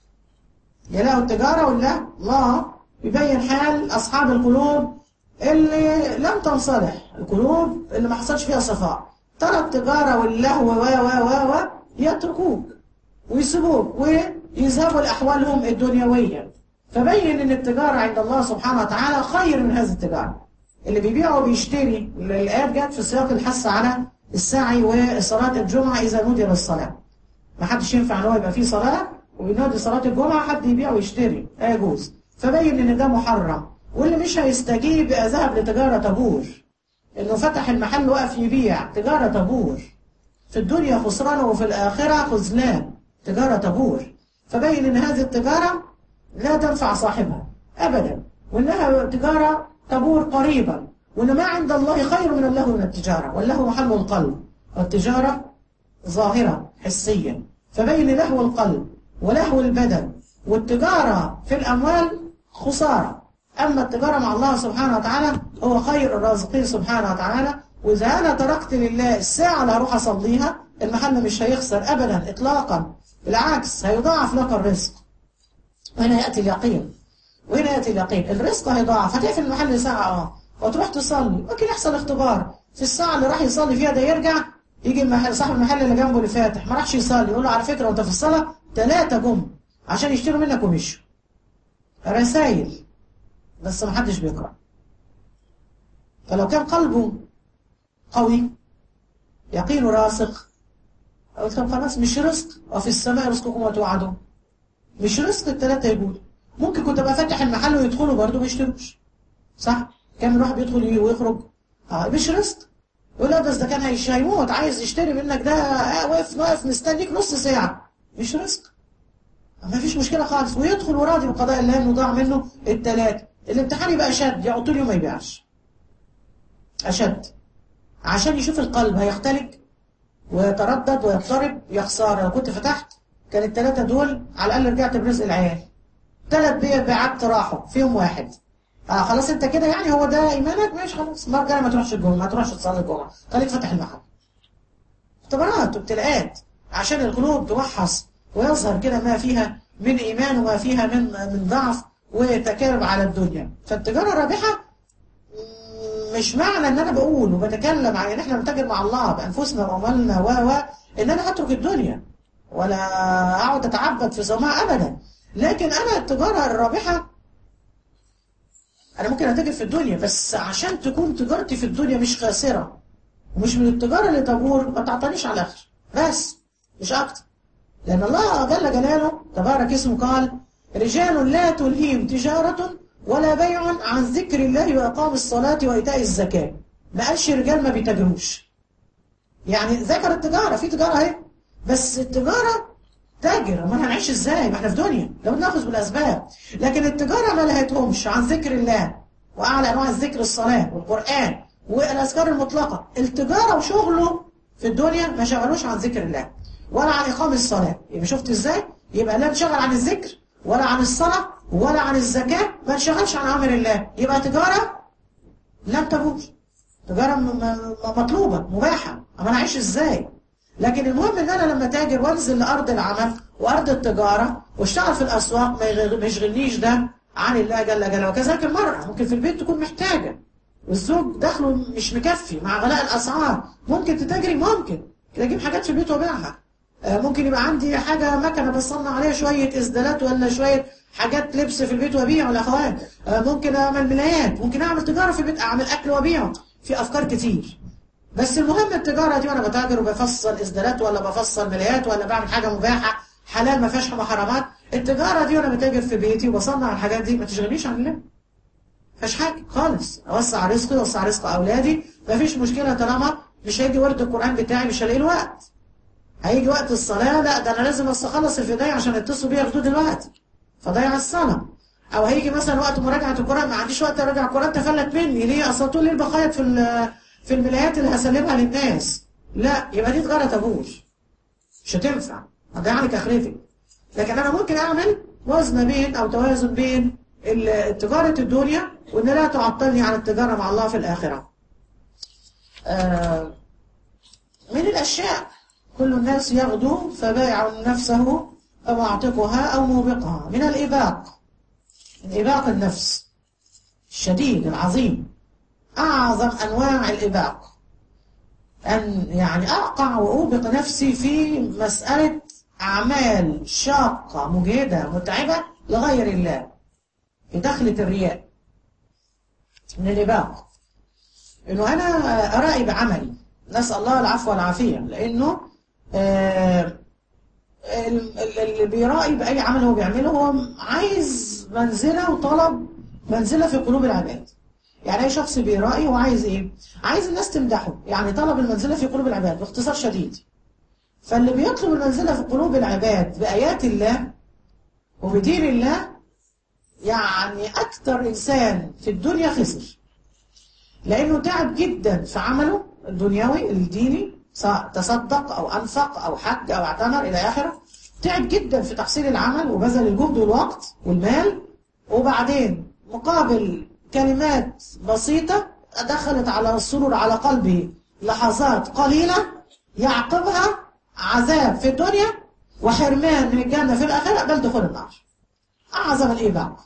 يلاقوا التجارة ولا الله يبين حال أصحاب القلوب اللي لم تنصلح القلوب اللي ما حصلش فيها صفاء ترى التجارة واللهو و و و و يتركوك ويسيبوك ويذهبوا لأحوالهم الدنيوية فبين ان التجارة عند الله سبحانه وتعالى خير من هذه التجارة اللي بيبيع وبيشتري الآيات جت في سياق الحث على السعي وصلاة الجمعة إذا نودي للصلاة ما حدش ينفع ان هو يبقى فيه صلاة وينادي صلاة الجمعة حد يبيع ويشتري لا يجوز فبين ان ده محرم واللي مش هيستجيب ذهب لتجارة تبور انه فتح المحل وقف يبيع تجارة تبور في الدنيا خسران وفي الآخرة خذلان تجارة تبور فبين ان هذه التجارة لا تنفع صاحبها أبدا وإنها تجارة تبور قريبا وإن ما عند الله خير من الله من التجارة والله محل القلب والتجارة ظاهرة حسيا فبين لهو القلب ولهو البدن والتجارة في الأموال خسارة أما التجارة مع الله سبحانه وتعالى هو خير الرازقين سبحانه وتعالى وإذا أنا تركت لله الساعة اللي هروح أصليها المحل مش هيخسر أبدا إطلاقا بالعكس هيضاعف لك الرزق وهنا يأتي اليقين وهنا يأتي اليقين الرزق هيضاعف هتقفل المحل ساعة اه وتروح تصلي ممكن يحصل اختبار في الساعة اللي راح يصلي فيها ده يرجع يجي المحل صاحب المحل اللي جنبه اللي فاتح ما راحش يصلي يقول له على فكره وانت في الصلاه ثلاثه جم عشان يشتروا منك ومشوا رسائل بس ما حدش بيقرا فلو كان قلبه قوي يقين راسخ قلت طب خلاص مش رزق وفي السماء رزقكم وتوعدون مش رزق الثلاثه يقول ممكن كنت ابقى فاتح المحل ويدخلوا برضه ما يشتروش صح كام واحد بيدخل ويخرج اه مش رزق يقول لا بس ده كان هيش- هيموت عايز يشتري منك ده آه واقف واقف مستنيك نص ساعه مش رزق ما فيش مشكله خالص ويدخل وراضي بقضاء الله انه ضاع منه الثلاثه الامتحان يبقى اشد يقعد طول اليوم ما يبيعش اشد عشان يشوف القلب هيختلق ويتردد ويضطرب يا خساره لو كنت فتحت كان الثلاثه دول على الاقل رجعت برزق العيال ثلاث بيع بيعات راحوا فيهم واحد اه خلاص انت كده يعني هو ده ايمانك ماشي خلاص المره الجايه ما تروحش الجمعه ما تروحش تصلي الجمعه خليك فاتح المحل اختبارات وابتلاءات عشان القلوب توحص ويظهر كده ما فيها من ايمان وما فيها من من ضعف وتكالب على الدنيا فالتجاره الرابحه مم، مش معنى ان انا بقول وبتكلم عن ان احنا بنتاجر مع الله بانفسنا واموالنا و و ان انا هترك الدنيا ولا اقعد اتعبد في سماء ابدا لكن انا التجاره الرابحه انا ممكن اتاجر في الدنيا بس عشان تكون تجارتي في الدنيا مش خاسره ومش من التجاره اللي تبور ما تعطانيش على الاخر بس مش اكتر لان الله جل جلاله تبارك اسمه قال رجال لا تلهيهم تجاره ولا بيع عن ذكر الله واقام الصلاه وايتاء الزكاه ما قالش رجال ما بيتاجروش يعني ذكر التجاره في تجاره اهي بس التجاره تاجر امال هنعيش ازاي ما احنا في دنيا لو ناخذ بالاسباب لكن التجاره ما لهتهمش عن ذكر الله واعلى انواع الذكر الصلاه والقران والاذكار المطلقه التجاره وشغله في الدنيا ما شغلوش عن ذكر الله ولا عن اقام الصلاه يبقى شفت ازاي يبقى لا انشغل عن الذكر ولا عن الصلاه ولا عن الزكاه ما انشغلش عن امر الله يبقى تجاره لم تبوش تجاره م- م- مطلوبه مباحه اما انا اعيش ازاي لكن المهم ان انا لما تاجر وانزل لارض العمل وارض التجاره واشتغل في الاسواق ما يغ- ما يشغلنيش ده عن الله جل جلاله وكذلك المراه ممكن في البيت تكون محتاجه والزوج دخله مش مكفي مع غلاء الاسعار ممكن تتاجري ممكن كده اجيب حاجات في البيت وابيعها آه، ممكن يبقى عندي حاجه مكنه بصنع عليها شويه اسدالات ولا شويه حاجات لبس في البيت وابيعه الاخوات آه، ممكن اعمل ملايات ممكن اعمل تجاره في البيت اعمل اكل وابيعه في افكار كتير بس المهم التجاره دي وانا بتاجر وبفصل اسدالات ولا بفصل ملايات ولا بعمل حاجه مباحه حلال ما فيهاش محرمات التجاره دي وانا بتاجر في بيتي وبصنع الحاجات دي ما تشغلنيش عن الله فيهاش حاجه خالص اوسع رزقي اوسع رزق اولادي ما فيش مشكله طالما مش هيجي ورد القران بتاعي مش هلاقي الوقت هيجي وقت الصلاه لا ده انا لازم بس اخلص الفدايه عشان يتصلوا بيا ياخدوا دلوقتي فضيع الصلاه او هيجي مثلا وقت مراجعه القران ما عنديش وقت اراجع القران تفلت مني ليه اصل طول الليل بخيط في ال- في الملايات اللي هسلمها للناس لا يبقى دي تجاره تبوش مش هتنفع هتضيع لك اخرتك لكن انا ممكن اعمل وزن بين او توازن بين ال- تجاره الدنيا وان لا تعطلني عن التجاره مع الله في الاخره آه، من الاشياء كل الناس يغدو فبايع نفسه او معتقها او موبقها من الاباق من اباق النفس الشديد العظيم اعظم انواع الاباق أن يعني أقع وأوبق نفسي في مسألة أعمال شاقة مجهدة متعبة لغير الله في دخلة الرياء من الإباق إنه أنا أرائي بعملي نسأل الله العفو والعافية لأنه آه، ال- ال- اللي بيرائي بأي عمل هو بيعمله هو عايز منزلة وطلب منزلة في قلوب العباد يعني اي شخص بيرائي هو عايز ايه عايز الناس تمدحه يعني طلب المنزله في قلوب العباد باختصار شديد فاللي بيطلب المنزله في قلوب العباد بايات الله وبدين الله يعني اكثر انسان في الدنيا خسر لانه تعب جدا في عمله الدنيوي الديني سواء تصدق او انفق او حج او اعتمر الى اخره تعب جدا في تحصيل العمل وبذل الجهد والوقت والمال وبعدين مقابل كلمات بسيطة دخلت على السرور على قلبه لحظات قليلة يعقبها عذاب في الدنيا وحرمان من الجنة في الآخرة بل دخول النار أعظم الإباق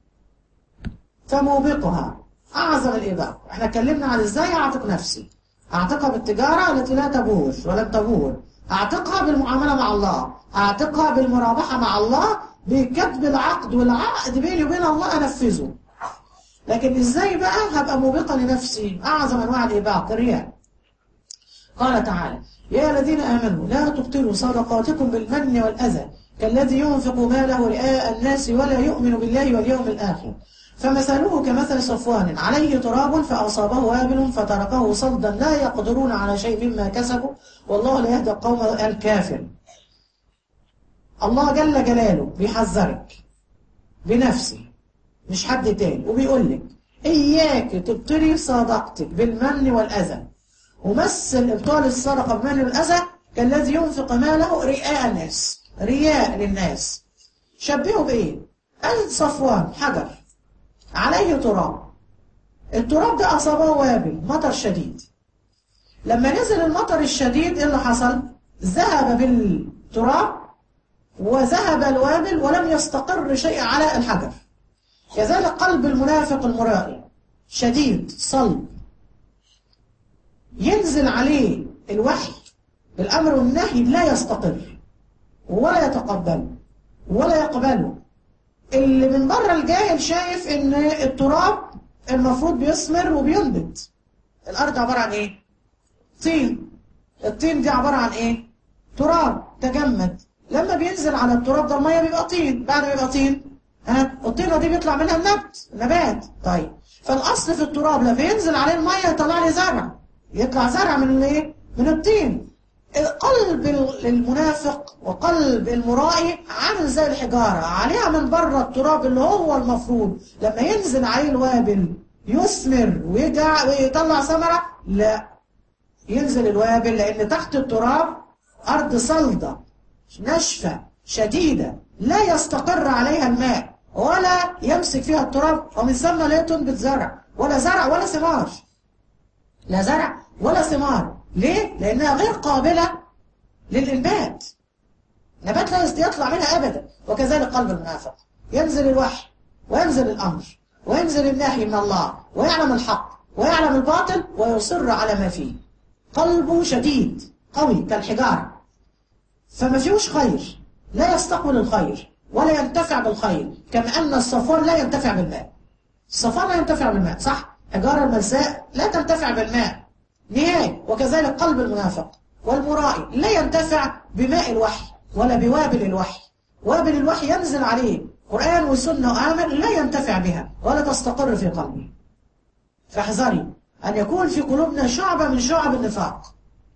فموبقها أعظم الإباق احنا اتكلمنا عن ازاي أعتق نفسي أعتقها بالتجارة التي لا تبور ولن تبور أعتقها بالمعاملة مع الله أعتقها بالمرابحة مع الله بكتب العقد والعقد بيني وبين الله أنفذه لكن إزاي بقى هبقى موبقة لنفسي أعظم أنواع الإباق الرياء قال تعالى يا الذين آمنوا لا تبطلوا صدقاتكم بالمن والأذى كالذي ينفق ماله رئاء الناس ولا يؤمن بالله واليوم الآخر فمثله كمثل صفوان عليه تراب فأصابه وابل فتركه صلدا لا يقدرون على شيء مما كسبوا والله لا يهدى القوم الكافر الله جل جلاله بيحذرك بنفسي مش حد تاني وبيقول لك إياك تبطلي صدقتك بالمن والأذى ومثل إبطال الصدقة بالمن والأذى كالذي ينفق ماله رئاء الناس رياء للناس شبهه بإيه؟ قال صفوان حجر عليه تراب التراب ده أصابه وابل مطر شديد لما نزل المطر الشديد إيه اللي حصل؟ ذهب بالتراب وذهب الوابل ولم يستقر شيء على الحجر كذلك قلب المنافق المرائي شديد صلب ينزل عليه الوحي بالأمر والنهي لا يستقر ولا يتقبله ولا يقبله اللي من بره الجاهل شايف ان التراب المفروض بيثمر وبينبت الارض عبارة عن ايه طين الطين دي عبارة عن ايه تراب تجمد لما بينزل على التراب ده الميه بيبقى طين بعد ما يبقى طين ها الطينه دي بيطلع منها النبت نبات طيب فالاصل في التراب لما ينزل عليه الميه يطلع لي زرع يطلع زرع من الايه من الطين قلب المنافق وقلب المرائي عامل زي الحجارة عليها من بره التراب اللي هو المفروض لما ينزل عليه الوابل يثمر ويجع ويطلع ثمرة لا ينزل الوابل لأن تحت التراب أرض صلدة ناشفة شديدة لا يستقر عليها الماء ولا يمسك فيها التراب ومن ثم لا تنبت زرع ولا زرع ولا ثمار لا زرع ولا ثمار ليه؟ لأنها غير قابلة للإنبات نبات لا يطلع منها أبدا وكذلك قلب المنافق ينزل الوحي وينزل الأمر وينزل النهي من الله ويعلم الحق ويعلم الباطل ويصر على ما فيه قلبه شديد قوي كالحجارة فما فيهوش خير لا يستقبل الخير ولا ينتفع بالخير كما أن الصفوان لا ينتفع بالماء الصفوان لا ينتفع بالماء صح؟ حجارة الملساء لا تنتفع بالماء نهائي وكذلك قلب المنافق والمرائي لا ينتفع بماء الوحي ولا بوابل الوحي وابل الوحي ينزل عليه قرآن وسنة وآمن لا ينتفع بها ولا تستقر في قلبه فاحذري أن يكون في قلوبنا شعبة من شعب النفاق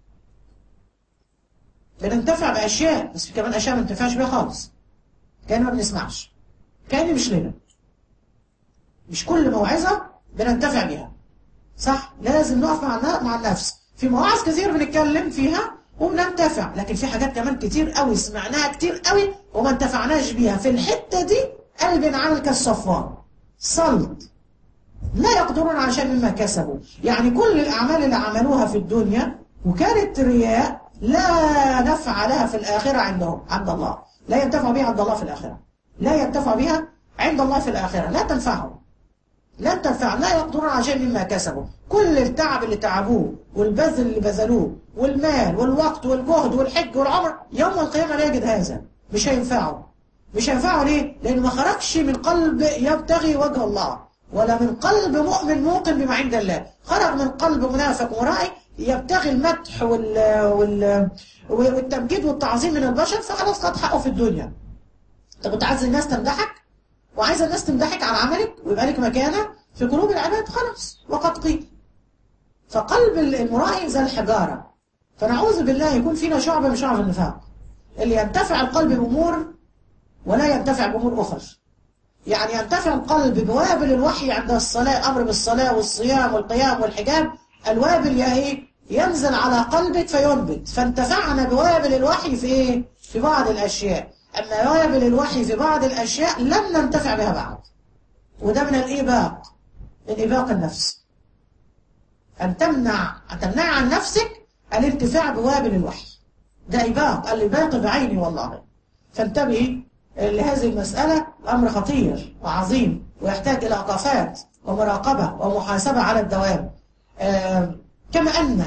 بننتفع بأشياء بس في كمان أشياء ما ننتفعش بيها خالص كأنه ما بنسمعش كأني مش لنا مش كل موعظة بننتفع بيها صح لازم نقف مع مع النفس في مواعظ كثير بنتكلم فيها وبننتفع لكن في حاجات كمان كتير قوي سمعناها كتير قوي وما انتفعناش بيها في الحتة دي قلب عامل كالصفوان صلد لا يقدرون على شيء مما كسبوا يعني كل الأعمال اللي عملوها في الدنيا وكانت رياء لا نفع لها في الآخرة عندهم عند الله لا ينتفع بها عند الله في الآخرة لا ينتفع بها عند الله في الآخرة لا تنفعهم لا تنفع لا يقدرون على شيء مما كسبوا كل التعب اللي تعبوه والبذل اللي بذلوه والمال والوقت والجهد والحج والعمر يوم القيامة لا يجد هذا مش هينفعه مش هينفعه ليه؟ لأنه ما خرجش من قلب يبتغي وجه الله ولا من قلب مؤمن موقن بما عند الله خرج من قلب منافق مرائي يبتغي المدح وال... وال... والتمجيد والتعظيم من البشر فخلاص قد حقه في الدنيا انت كنت عايز الناس تمدحك وعايز الناس تمدحك على عملك ويبقى لك مكانه في قلوب العباد خلاص وقد قيل فقلب المرائي زي الحجارة فنعوذ بالله يكون فينا شعبة من شعب النفاق اللي ينتفع القلب بأمور ولا ينتفع بأمور أخرى يعني ينتفع القلب بوابل الوحي عند الصلاة الأمر بالصلاة والصيام والقيام والحجاب الوابل يا إيه ينزل على قلبك فينبت فانتفعنا بوابل الوحي في إيه في بعض الأشياء أما وابل الوحي في بعض الأشياء لم ننتفع بها بعد وده من الإباق من إباق النفس أن تمنع أن تمنع عن نفسك الانتفاع بوابل الوحي ده إباق الإباق بعيني والله فانتبهي لهذه المسألة أمر خطير وعظيم ويحتاج إلى وقفات ومراقبة ومحاسبة على الدوام آه كما أن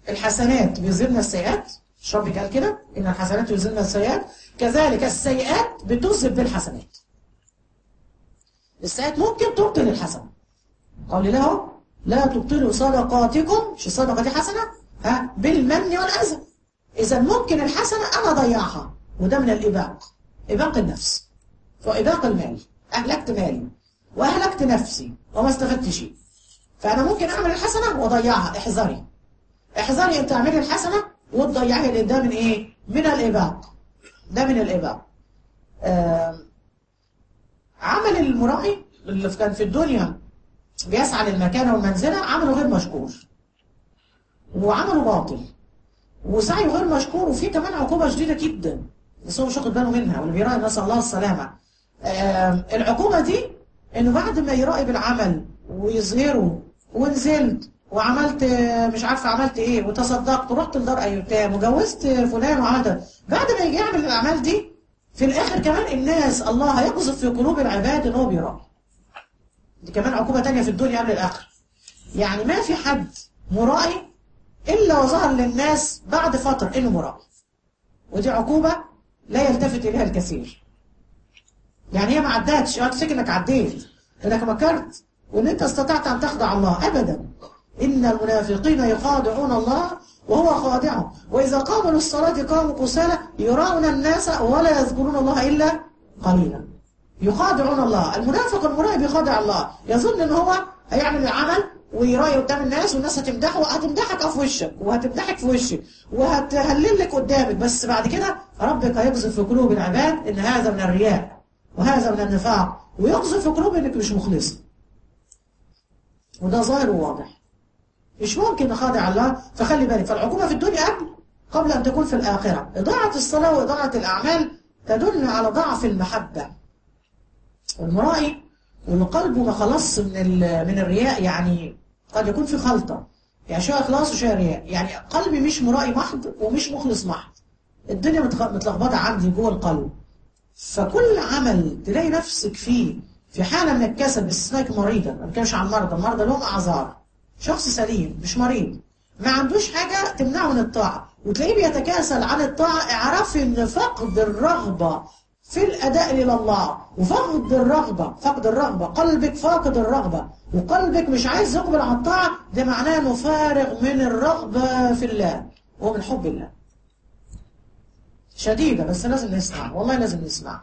الحسنات بيذهبن السيئات مش ربي قال كده ان الحسنات يذهبن السيئات كذلك السيئات بتذهب بالحسنات السيئات ممكن تبطل الحسنه قال له لا تبطلوا صدقاتكم مش الصدقه دي حسنه ها بالمن والاذى اذا ممكن الحسنه انا اضيعها وده من الاباق اباق النفس واباق المال اهلكت مالي واهلكت نفسي وما استفدت شيء فانا ممكن اعمل الحسنه واضيعها احذري احذري ان تعملي الحسنه وتضيعي لان ده من ايه من الاباق ده من الاباق آه عمل المرائي اللي كان في الدنيا بيسعى للمكانه والمنزله عمله غير مشكور وعمله باطل وسعيه غير مشكور وفي كمان عقوبه شديده جدا بس هو مش واخد باله منها واللي بيراعي نسال الله السلامه آه العقوبه دي انه بعد ما يراقب العمل ويظهره ونزلت وعملت مش عارفه عملت ايه وتصدقت ورحت لدار ايتام وجوزت فلان وعملت بعد ما يجي يعمل الاعمال دي في الاخر كمان الناس الله هيقذف في قلوب العباد ان هو بيراقب دي كمان عقوبه تانية في الدنيا قبل الاخره يعني ما في حد مرائي الا وظهر للناس بعد فتره انه مرائي ودي عقوبه لا يلتفت اليها الكثير يعني هي ما عدتش اوعى تفتكر انك عديت انك مكرت وان انت استطعت ان تخدع الله ابدا ان المنافقين يخادعون الله وهو خادعهم واذا قاموا للصلاه قاموا كسالى يراون الناس ولا يذكرون الله الا قليلا يخادعون الله المنافق المرائي بيخادع الله يظن ان هو هيعمل العمل ويراي قدام الناس والناس هتمدحه هتمدحك في وشك وهتمدحك في وشك وهتهلل لك قدامك بس بعد كده ربك هيقذف في قلوب العباد ان هذا من الرياء وهذا من النفاق ويقذف في قلوب انك مش مخلص وده ظاهر وواضح مش ممكن نخادع الله فخلي بالك فالعقوبة في الدنيا قبل قبل أن تكون في الآخرة إضاعة الصلاة وإضاعة الأعمال تدل على ضعف المحبة المرائي واللي قلبه ما خلص من من الرياء يعني قد يكون في خلطة يعني شوية إخلاص وشوية رياء يعني قلبي مش مرائي محض ومش مخلص محض الدنيا متلخبطة عندي جوه القلب فكل عمل تلاقي نفسك فيه في حالة من الكسل باستثناء مريضة ما بتكلمش عن مرضى المرضى لهم أعذار شخص سليم مش مريض ما عندوش حاجة تمنعه من الطاعة وتلاقيه بيتكاسل عن الطاعة اعرفي ان فقد الرغبة في الأداء إلى الله وفقد الرغبة فقد الرغبة قلبك فاقد الرغبة وقلبك مش عايز يقبل على الطاعة ده معناه انه فارغ من الرغبة في الله ومن حب الله شديدة بس لازم نسمع والله لازم نسمع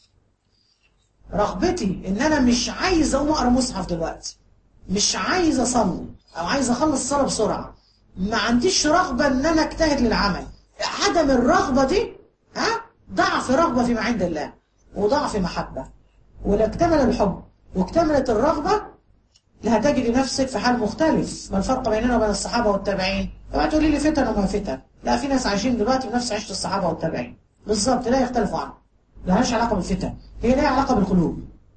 رغبتي ان انا مش عايز اقوم اقرا مصحف دلوقتي مش عايز اصلي او عايز اخلص الصلاه بسرعه ما عنديش رغبه ان انا اجتهد للعمل عدم الرغبه دي ها ضعف رغبه فيما عند الله وضعف محبه ولا اكتمل الحب واكتملت الرغبه لا هتجد نفسك في حال مختلف ما الفرق بيننا وبين الصحابه والتابعين اوعى تقولي لي فتن وما فتن لا في ناس عايشين دلوقتي بنفس عيشه الصحابه والتابعين بالظبط لا يختلفوا عنهم لهاش علاقه بالفتن هي لها علاقه بالقلوب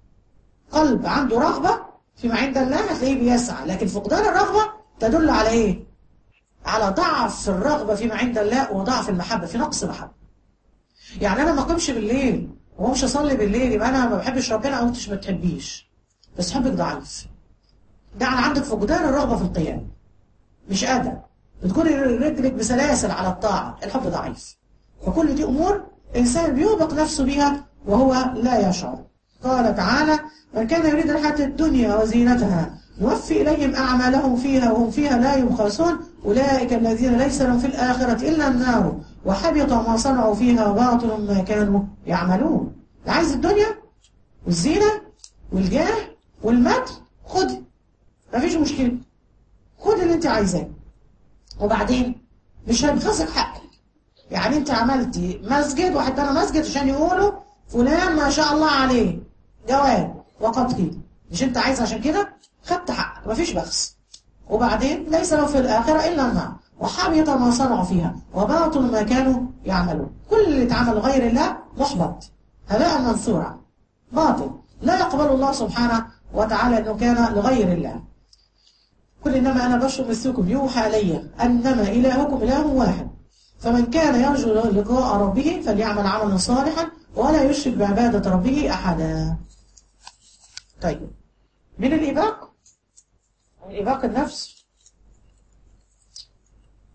قلب عنده رغبه فيما عند الله هتلاقيه بيسعى لكن فقدان الرغبة تدل على ايه على ضعف الرغبة فيما عند الله وضعف المحبة في نقص محبة يعني انا ما اقومش بالليل وهو مش اصلي بالليل يبقى انا ما بحبش ربنا او انتش ما بتحبيش بس حبك ضعيف ده على عندك فقدان الرغبة في القيام مش قادر بتكون رجلك بسلاسل على الطاعة الحب ضعيف وكل دي امور انسان بيوبق نفسه بيها وهو لا يشعر قال تعالى من كان يريد الحياة الدنيا وزينتها نوفي إليهم أعمالهم فيها وهم فيها لا يبخسون أولئك الذين ليس لهم في الآخرة إلا النار وحبط ما صنعوا فيها وباطل ما كانوا يعملون عايز الدنيا والزينة والجاه والمدح خد مفيش مشكلة خد اللي انت عايزاه وبعدين مش هينخسر حقك يعني انت عملتي مسجد واحد بنى مسجد عشان يقولوا فلان ما شاء الله عليه جواد وقد قيل مش انت عايز عشان كده خدت حقك مفيش بخس وبعدين ليس له في الآخرة إلا النار وحبط ما صنعوا فيها وباطل ما كانوا يعملون كل اللي اتعمل غير الله محبط هباء منثورا باطل لا يقبل الله سبحانه وتعالى أنه كان لغير الله قل إنما أنا بشر مثلكم يوحى إلي أنما إلهكم إله واحد فمن كان يرجو لقاء ربه فليعمل عملا صالحا ولا يشرك بعبادة ربه أحدا طيب من الإباق الإباق النفس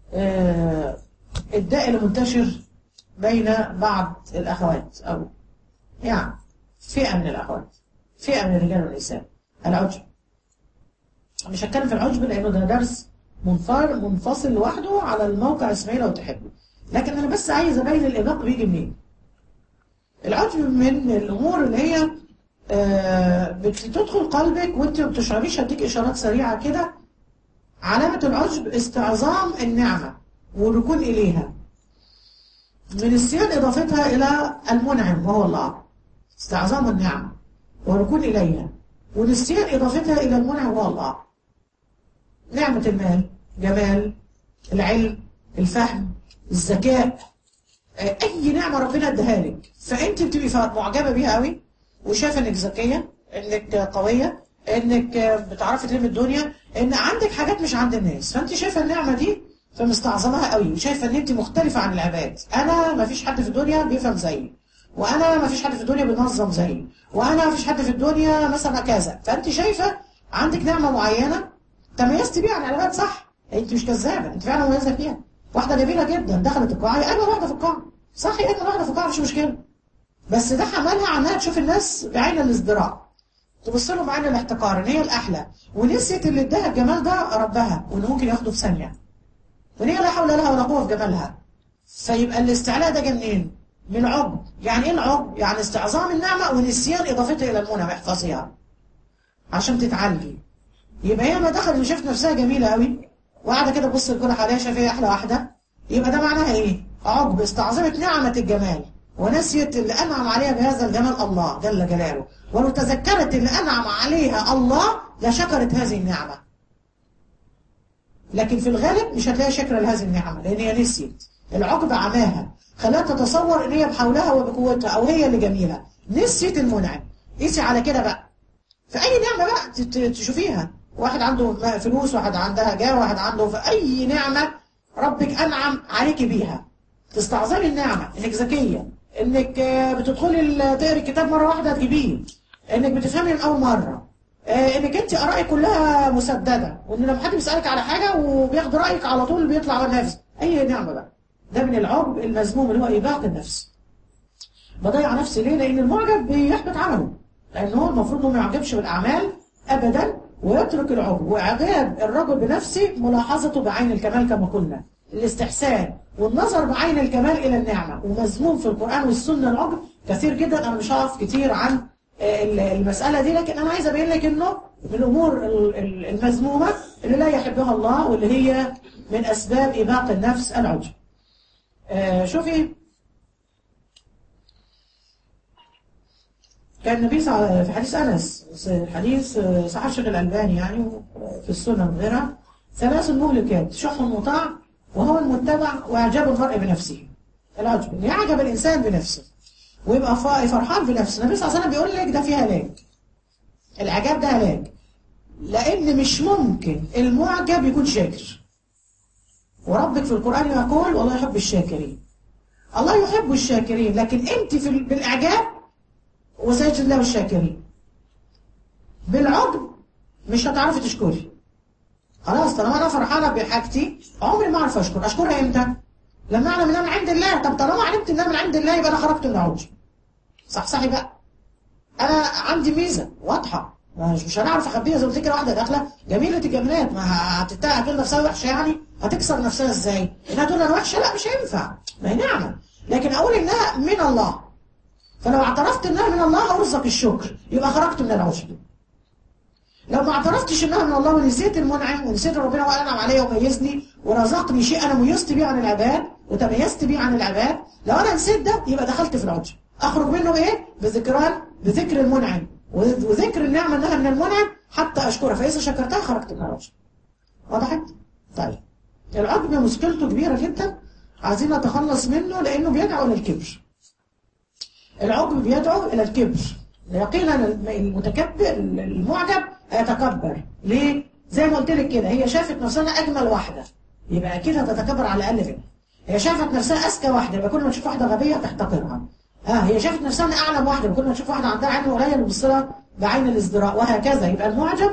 آه، الداء اللي منتشر بين بعض الأخوات أو يعني فئة من الأخوات فئة من الرجال والنساء العجب مش هتكلم في العجب لأنه ده درس منفر منفصل لوحده على الموقع اسمعي لو تحبه لكن أنا بس عايز أبين الإباق بيجي منين العجب من الأمور اللي هي آه، بتدخل قلبك وانت ما بتشعريش هديك إشارات سريعة كده علامة العجب استعظام النعمة والركون إليها من السيان إضافتها إلى المنعم وهو الله استعظام النعمة والركون إليها ونسيان إضافتها إلى المنعم وهو الله نعمة المال جمال العلم الفهم الذكاء آه، أي نعمة ربنا اداها لك فأنت بتبقي فا- معجبة بيها قوي وشايفة إنك ذكية إنك قوية إنك آه، بتعرفي تلم الدنيا إن عندك حاجات مش عند الناس فأنت شايفة النعمة دي فمستعظمها قوي وشايفة إن أنت مختلفة عن العباد أنا ما فيش حد في الدنيا بيفهم زيي وأنا ما فيش حد في الدنيا بينظم زيي وأنا ما فيش حد في الدنيا مثلا كذا فأنت شايفة عندك نعمة معينة تميزت بيها عن العباد صح انت مش كذابه انت فعلا مميزه فيها واحده جميله جدا دخلت القاعه هي اجمل واحده في القاعه صح هي اجمل واحده في القاعه مش مشكله بس ده حملها عنها تشوف الناس بعين الازدراء تبص لهم بعين الاحتقار ان هي الاحلى ونسيت اللي اداها الجمال ده ربها وانه ممكن ياخده في ثانيه وان هي لا حول لها ولا قوه في جمالها فيبقى الاستعلاء ده جه منين؟ من عجب يعني ايه العجب؟ يعني استعظام النعمه ونسيان اضافتها الى المنعم احفظيها عشان تتعالجي يبقى هي ما دخلت وشافت نفسها جميلة قوي وقاعدة كده تبص لكل حواليها شايفة هي أحلى واحدة يبقى ده معناها إيه؟ عقب استعظمت نعمة الجمال ونسيت اللي أنعم عليها بهذا الجمال الله جل جلاله ولو تذكرت اللي أنعم عليها الله لشكرت هذه النعمة لكن في الغالب مش هتلاقي شكر لهذه النعمة لأن هي نسيت العقب عماها خلاها تتصور إن هي بحولها وبقوتها أو هي اللي جميلة نسيت المنعم قيسي على كده بقى في اي نعمه بقى ت- ت- تشوفيها واحد عنده فلوس واحد عندها جاه واحد عنده في اي نعمه ربك انعم عليك بيها تستعظمي النعمه انك ذكيه انك آه، بتدخلي ال- تقري الكتاب مره واحده تجيبيه انك بتفهمي من اول مره آه، انك انت ارائك كلها مسدده وان لما حد بيسالك على حاجه وبياخد رايك على طول بيطلع على النفس اي نعمه بقى ده من العجب المذموم اللي هو اباق النفس بضيع نفسي ليه؟ لأن المعجب بيحبط عمله لأن هو المفروض إنه ما يعجبش بالأعمال أبدا ويترك العجب وإعجاب الرجل بنفسه ملاحظته بعين الكمال كما قلنا الاستحسان والنظر بعين الكمال إلى النعمة ومذموم في القرآن والسنة العجب كثير جدا أنا مش هعرف كتير عن آه، ال- المسألة دي لكن أنا عايز أبين لك إنه من الأمور ال- ال- المذمومة اللي لا يحبها الله واللي هي من أسباب إباق النفس العجب آه، شوفي كان النبي صلى الله- في حديث انس حديث صحيح الشيخ الالباني يعني في السنن وغيرها ثلاث مهلكات شح مطاع وهو المتبع واعجاب المرء بنفسه العجب ان يعجب الانسان بنفسه ويبقى فا- فرحان بنفسه النبي صلى الله عليه وسلم بيقول لك ده فيه هلاك العجاب ده هلاك لان مش ممكن المعجب يكون شاكر وربك في القران يقول والله يحب الشاكرين الله يحب الشاكرين لكن انت في ال- بالاعجاب وسيجد الله الشاكرين بالعجب مش هتعرفي تشكري خلاص طالما انا فرحانه بحاجتي عمري ما اعرف اشكر اشكرها امتى لما اعلم انها من عند الله طب طالما علمت انها من عند الله يبقى انا خرجت من العجب صح صحي بقى انا عندي ميزه واضحه مش مش هنعرف اخبيها زي ما قلت كده واحده داخله جميله الجمالات ما هتتقى هتقول نفسها وحشه يعني هتكسر نفسها ازاي؟ انها تقول انا وحشه لا مش هينفع ما هي نعمه لكن اقول انها من الله فلو اعترفت انها من الله ارزق الشكر يبقى خرجت من العشب لو ما اعترفتش انها من الله ونسيت المنعم ونسيت ربنا وانعم عليا وميزني ورزقني شيء انا ميزت بيه عن العباد وتميزت بيه عن العباد لو انا نسيت ده يبقى دخلت في العجب اخرج منه بايه بذكران بذكر المنعم وذكر النعمه انها من المنعم حتى اشكرها فاذا شكرتها خرجت من العجب وضحت طيب العجب مشكلته كبيره جدا عايزين نتخلص منه لانه بيدعو للكبر العجب بيدعو إلى الكبر يقينا المتكبر المعجب هيتكبر ليه؟ زي ما قلت لك كده هي شافت نفسها أجمل واحدة يبقى أكيد هتتكبر على الأقل منها هي شافت نفسها أذكى واحدة يبقى كل ما تشوف واحدة غبية تحتقرها اه هي شافت نفسها أعلم واحدة يبقى كل ما تشوف واحدة عندها علم قليل تبص لها بعين الازدراء وهكذا يبقى المعجب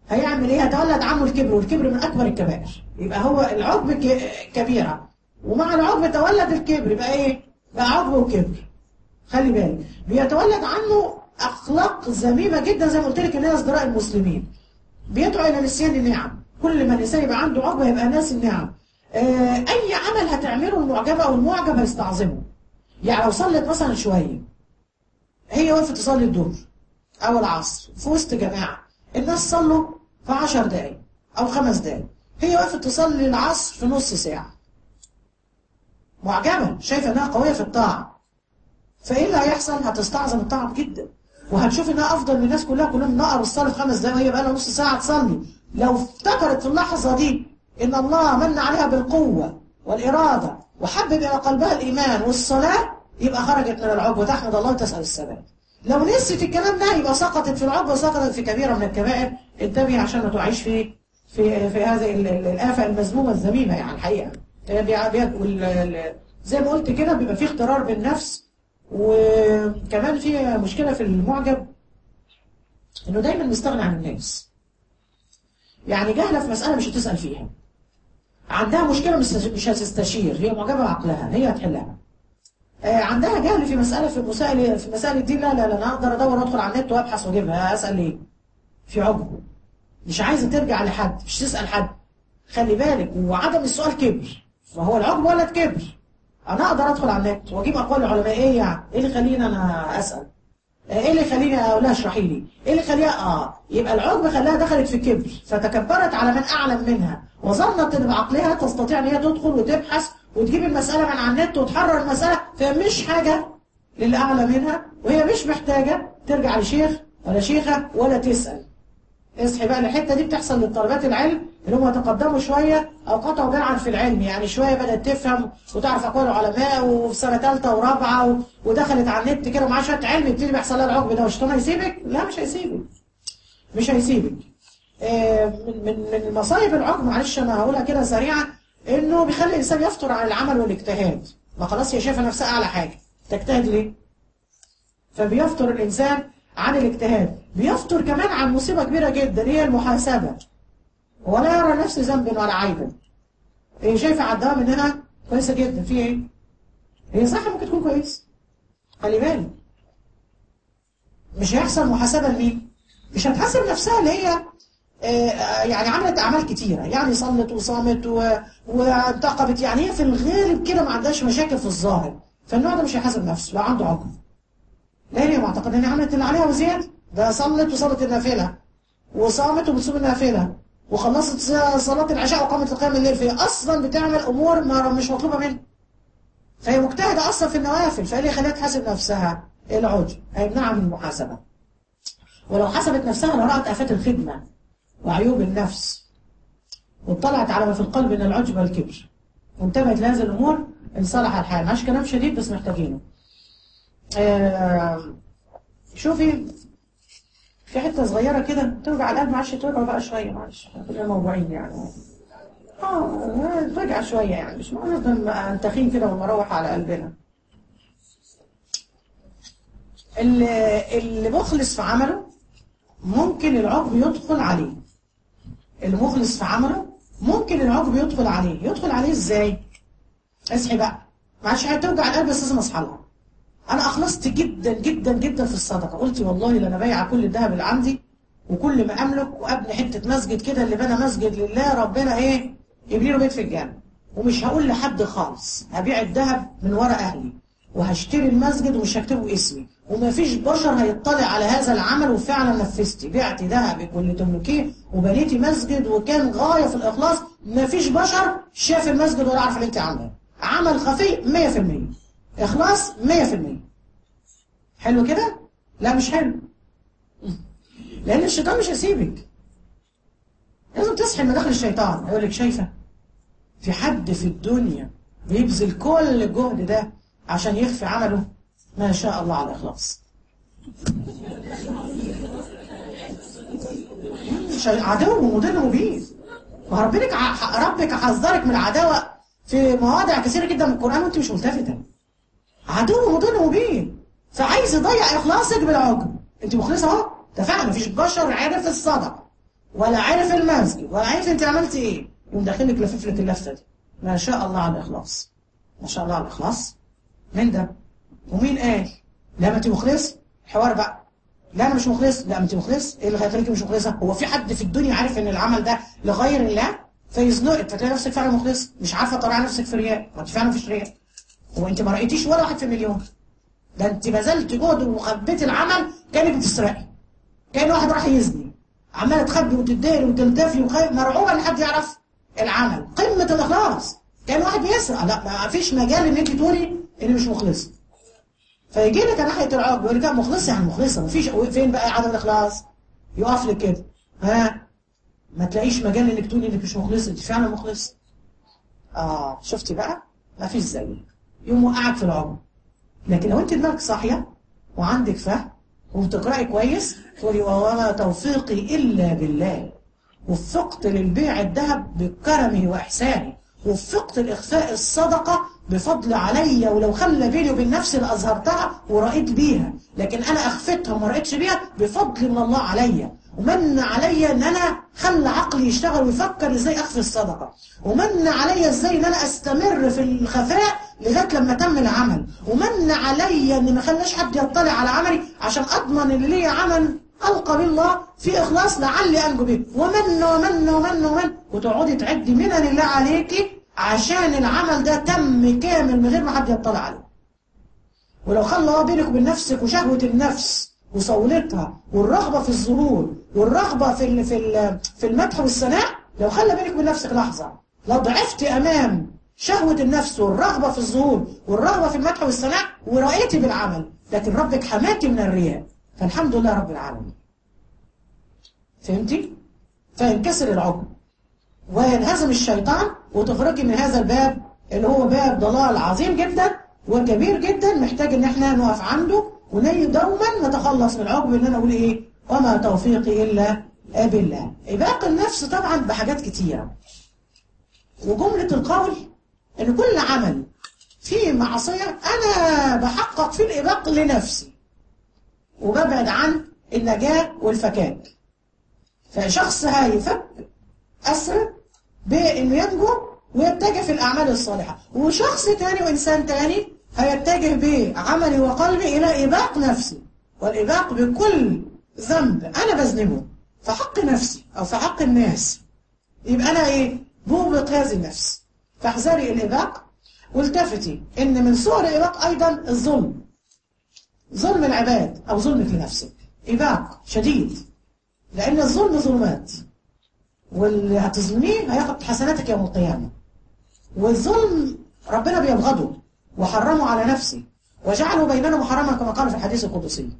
هيعمل ايه هيتولد عنه الكبر والكبر من اكبر الكبائر يبقى هو العجب ك- كبيره ومع العجب تولد الكبر يبقى ايه بقى عجب وكبر خلي بالك بيتولد عنه اخلاق ذميمه جدا زي ما قلت لك ان هي ازدراء المسلمين بيدعو الى نسيان النعم كل ما الانسان يبقى عنده عقبه يبقى ناسي النعم آه اي عمل هتعمله المعجبه او المعجب هيستعظمه يعني لو صلت مثلا شويه هي وقفت تصلي الظهر او العصر في وسط جماعه الناس صلوا في 10 دقائق او خمس دقائق هي وقفت تصلي العصر في نص ساعه معجبه شايفه انها قويه في الطاعه فايه اللي هيحصل هتستعظم الطاعه جدا وهتشوف انها افضل من الناس كلها كلهم نقروا الصلاه في خمس دقايق وهي بقى لها نص ساعه تصلي لو افتكرت في اللحظه دي ان الله من عليها بالقوه والاراده وحبب الى قلبها الايمان والصلاه يبقى خرجت من العقبه وتحمد الله وتسال الثبات لو نسيت الكلام ده يبقى سقطت في العقبه وسقطت في كبيره من الكبائر انتبهي عشان ما تعيش في في في هذه ال- ال- الافه المذمومه الذميمه يعني الحقيقه هي بيع- بيع- وال- ال- زي ما قلت كده بيبقى في اخترار بالنفس وكمان في مشكله في المعجب انه دايما مستغني عن الناس يعني جاهله في مساله مش هتسال فيها عندها مشكله مش مش هتستشير هي معجبه بعقلها هي هتحلها آه، عندها جهل في مساله في مسائل في مسائل الدين لا لا لا انا اقدر ادور ادخل على النت وابحث واجيبها اسال ليه في عجب مش عايزه ترجع لحد مش تسال حد خلي بالك وعدم السؤال كبر فهو العجب ولد كبر انا اقدر ادخل على النت واجيب اقوال العلماء ايه يعني ايه اللي يخليني انا اسال ايه اللي يخليني اقول لها اشرحي لي ايه اللي يخليها اه يبقى العجب خلاها دخلت في كبر فتكبرت على من اعلم منها وظنت ان بعقلها تستطيع ان هي تدخل وتبحث وتجيب المساله من على النت وتحرر المساله فهي مش حاجه للي اعلى منها وهي مش محتاجه ترجع لشيخ ولا شيخه ولا تسال اصحي بقى الحته دي بتحصل لطالبات العلم اللي هم تقدموا شويه او قطعوا جرعا في العلم يعني شويه بدات تفهم وتعرف اقوال العلماء وفي سنه ثالثه ورابعه و... ودخلت على النت كده ومعاها شويه علم يبتدي بيحصل لها العقب ده والشيطان هيسيبك؟ لا مش هيسيبك مش هيسيبك آه، من من من مصايب العقب معلش انا هقولها كده سريعا انه بيخلي الانسان يفطر عن العمل والاجتهاد ما خلاص هي شايفه نفسها اعلى حاجه تجتهد ليه؟ فبيفطر الانسان عن الاجتهاد بيفطر كمان عن مصيبه كبيره جدا هي المحاسبه ولا يرى نفسه ذنبا ولا عيبا هي شايفه على الدوام انها كويسه جدا في ايه؟ هي صح ممكن تكون كويس خلي بالك مش هيحصل محاسبه لمين؟ مش هتحاسب نفسها اللي هي آه، يعني عملت اعمال كتيره يعني صلت وصامت و- وانتقبت يعني هي في الغالب كده ما عندهاش مشاكل في الظاهر فالنوع ده مش هيحاسب نفسه لو عنده عقل لا هي معتقد ان هي عملت اللي عليها وزياده ده صلت وصلت النافله وصامت وبتصوم النافله وخلصت صلاه العشاء وقامت لقيام الليل فهي اصلا بتعمل امور ما مش مطلوبه منها فهي مجتهده اصلا في النوافل فايه اللي يخليها تحاسب نفسها العجب هيمنعها من المحاسبه ولو حسبت نفسها لرأت آفات الخدمة وعيوب النفس واطلعت على ما في القلب من العجب والكبر وانتبهت لهذه الأمور انصلح الحال معاش كلام شديد بس محتاجينه آه شوفي في حتة صغيرة كده توجع القلب معلش توجع بقى شوية معلش احنا كلنا موجوعين يعني اه توجع شوية يعني مش معنى نفضل انتخين كده ونروح على قلبنا اللي اللي مخلص في عمله ممكن العقب يدخل عليه المخلص في عمله ممكن العقب يدخل عليه يدخل عليه ازاي اصحي بقى معلش هتوجع القلب بس لازم اصحى لها انا اخلصت جدا جدا جدا في الصدقه قلت والله لا انا بايعه كل الذهب اللي عندي وكل ما املك وابني حته مسجد كده اللي بنى مسجد لله ربنا ايه يبني له بيت في الجنه ومش هقول لحد خالص هبيع الذهب من ورا اهلي وهشتري المسجد ومش هكتبه اسمي ومفيش بشر هيطلع على هذا العمل وفعلا نفذتي بعتي ذهبك واللي تملكيه وبنيتي مسجد وكان غايه في الاخلاص مفيش بشر شاف المسجد ولا عارف اللي انت عاملاه عمل خفي 100% اخلاص 100% حلو كده لا مش حلو لان الشيطان مش هيسيبك لازم تصحي من داخل الشيطان يقول لك شايفه في حد في الدنيا بيبذل كل الجهد ده عشان يخفي عمله ما شاء الله على الإخلاص عدو مضل مبين وربك ربك حذرك من العداوة في مواضع كثيرة جدا من القرآن وانت مش ملتفتة عدو مضل مبين فعايز يضيع إخلاصك بالعجب انت مخلصة اهو اتفقنا مفيش بشر عارف الصدق ولا عارف المسجد ولا عارف انت عملت ايه يقوم داخلك لفف لك اللفه دي ما شاء الله على الاخلاص ما شاء الله على الاخلاص مين ده ومين قال لا ما انت مخلص حوار بقى لا انا مش مخلص لا ما انت مخلص ايه اللي هيخليك مش مخلصه هو في حد في الدنيا عارف ان العمل ده لغير الله فيزنقك فتلاقي نفسك فعلا مخلص مش عارفه تطلع نفسك في رياء ما انت فعلا مفيش رياء هو انت ما رايتيش ولا واحد في مليون ده انت بذلت جهد وخبيت العمل كانك بتسرقي كان واحد راح يزني عماله تخبي وتداري وتلتفي وخايف مرعوبه ان حد يعرف العمل قمه الاخلاص كان واحد بيسرق لا ما فيش مجال ان انت تقولي اني مش مخلص فيجي لك ناحيه العقب يقول لك لا مخلص يعني مخلصه مفيش فين بقى عدم الاخلاص يقف لك كده ها ما تلاقيش مجال انك تقولي انك مش مخلص انت فعلا مخلص اه شفتي بقى ما فيش زيك يوم وقعك في العمر لكن لو انت دماغك صاحيه وعندك فهم وبتقراي كويس تقولي وما توفيقي الا بالله وفقت للبيع الذهب بكرمه واحسانه وفقت لاخفاء الصدقه بفضل عليا ولو خلى بيني وبين نفسي لأظهرتها ورأيت بيها لكن أنا أخفتها وما رأيتش بيها بفضل من الله عليا ومن عليا ان انا خلى عقلي يشتغل ويفكر ازاي اخفي الصدقه ومن عليا ازاي ان انا استمر في الخفاء لغايه لما تم العمل ومن عليا ان ما خلاش حد يطلع على عملي عشان اضمن ان ليا عمل القى بالله في اخلاص لعلي انجو به ومن ومن ومن ومن وتقعدي تعدي منن الله عليكي عشان العمل ده تم كامل من غير ما حد يطلع عليه ولو خلى الله بينك وبين نفسك وشهوة النفس وصولتها والرغبة في الظهور والرغبة في ال في ال في المدح والثناء لو خلى بينك وبين نفسك لحظة لو ضعفت أمام شهوة النفس والرغبة في الظهور والرغبة في المدح والثناء ورأيتي بالعمل لكن ربك حماكي من الرياء فالحمد لله رب العالمين فهمتي؟ فينكسر العقل وينهزم الشيطان وتخرجي من هذا الباب اللي هو باب ضلال عظيم جدا وكبير جدا محتاج ان احنا نقف عنده وني دوما نتخلص من العقب ان انا اقول ايه وما توفيقي الا بالله اباق النفس طبعا بحاجات كتيره وجمله القول ان كل عمل فيه معصيه انا بحقق فيه الاباق لنفسي وببعد عن النجاه والفكاك فشخص هيفك اسرع بانه ينجو ويتجه في الاعمال الصالحه وشخص تاني وانسان تاني هيتجه بعملي وقلبي الى اباق نفسي والاباق بكل ذنب انا بذنبه في حق نفسي او في حق الناس يبقى انا ايه بوبق هذه النفس فاحذري الاباق والتفتي ان من صور الاباق ايضا الظلم ظلم العباد او ظلمك لنفسك اباق شديد لان الظلم ظلمات واللي هتظلميه هياخد حسناتك يوم القيامة والظلم ربنا بيبغضه وحرمه على نفسه وجعله بيننا محرما كما قال في الحديث القدسي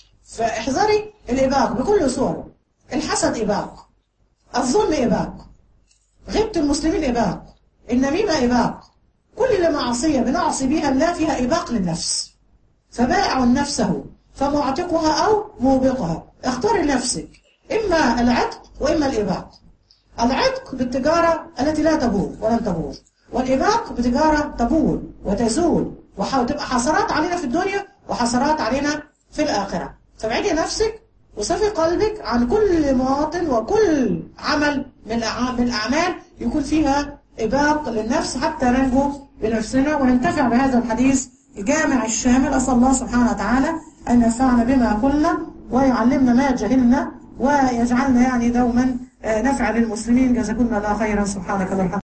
فاحذري الإباق بكل صوره الحسد إباق الظلم إباق غيبة المسلمين إباق النميمة إباق كل معصية بنعصي بها الله فيها إباق للنفس فبائع نفسه فمعتقها أو موبقها اختار لنفسك إما العتق وإما الإباق العتق بالتجارة التي لا تبور ولن تبور والإباق بتجارة تبور وتزول وتبقى حسرات علينا في الدنيا وحسرات علينا في الآخرة فابعدي نفسك وصفي قلبك عن كل مواطن وكل عمل من من الأعمال يكون فيها إباق للنفس حتى ننجو بنفسنا وننتفع بهذا الحديث الجامع الشامل أسأل الله سبحانه وتعالى أن ينفعنا بما قلنا ويعلمنا ما جهلنا ويجعلنا يعني دوما نفع للمسلمين جزاكم الله خيرا سبحانك اللهم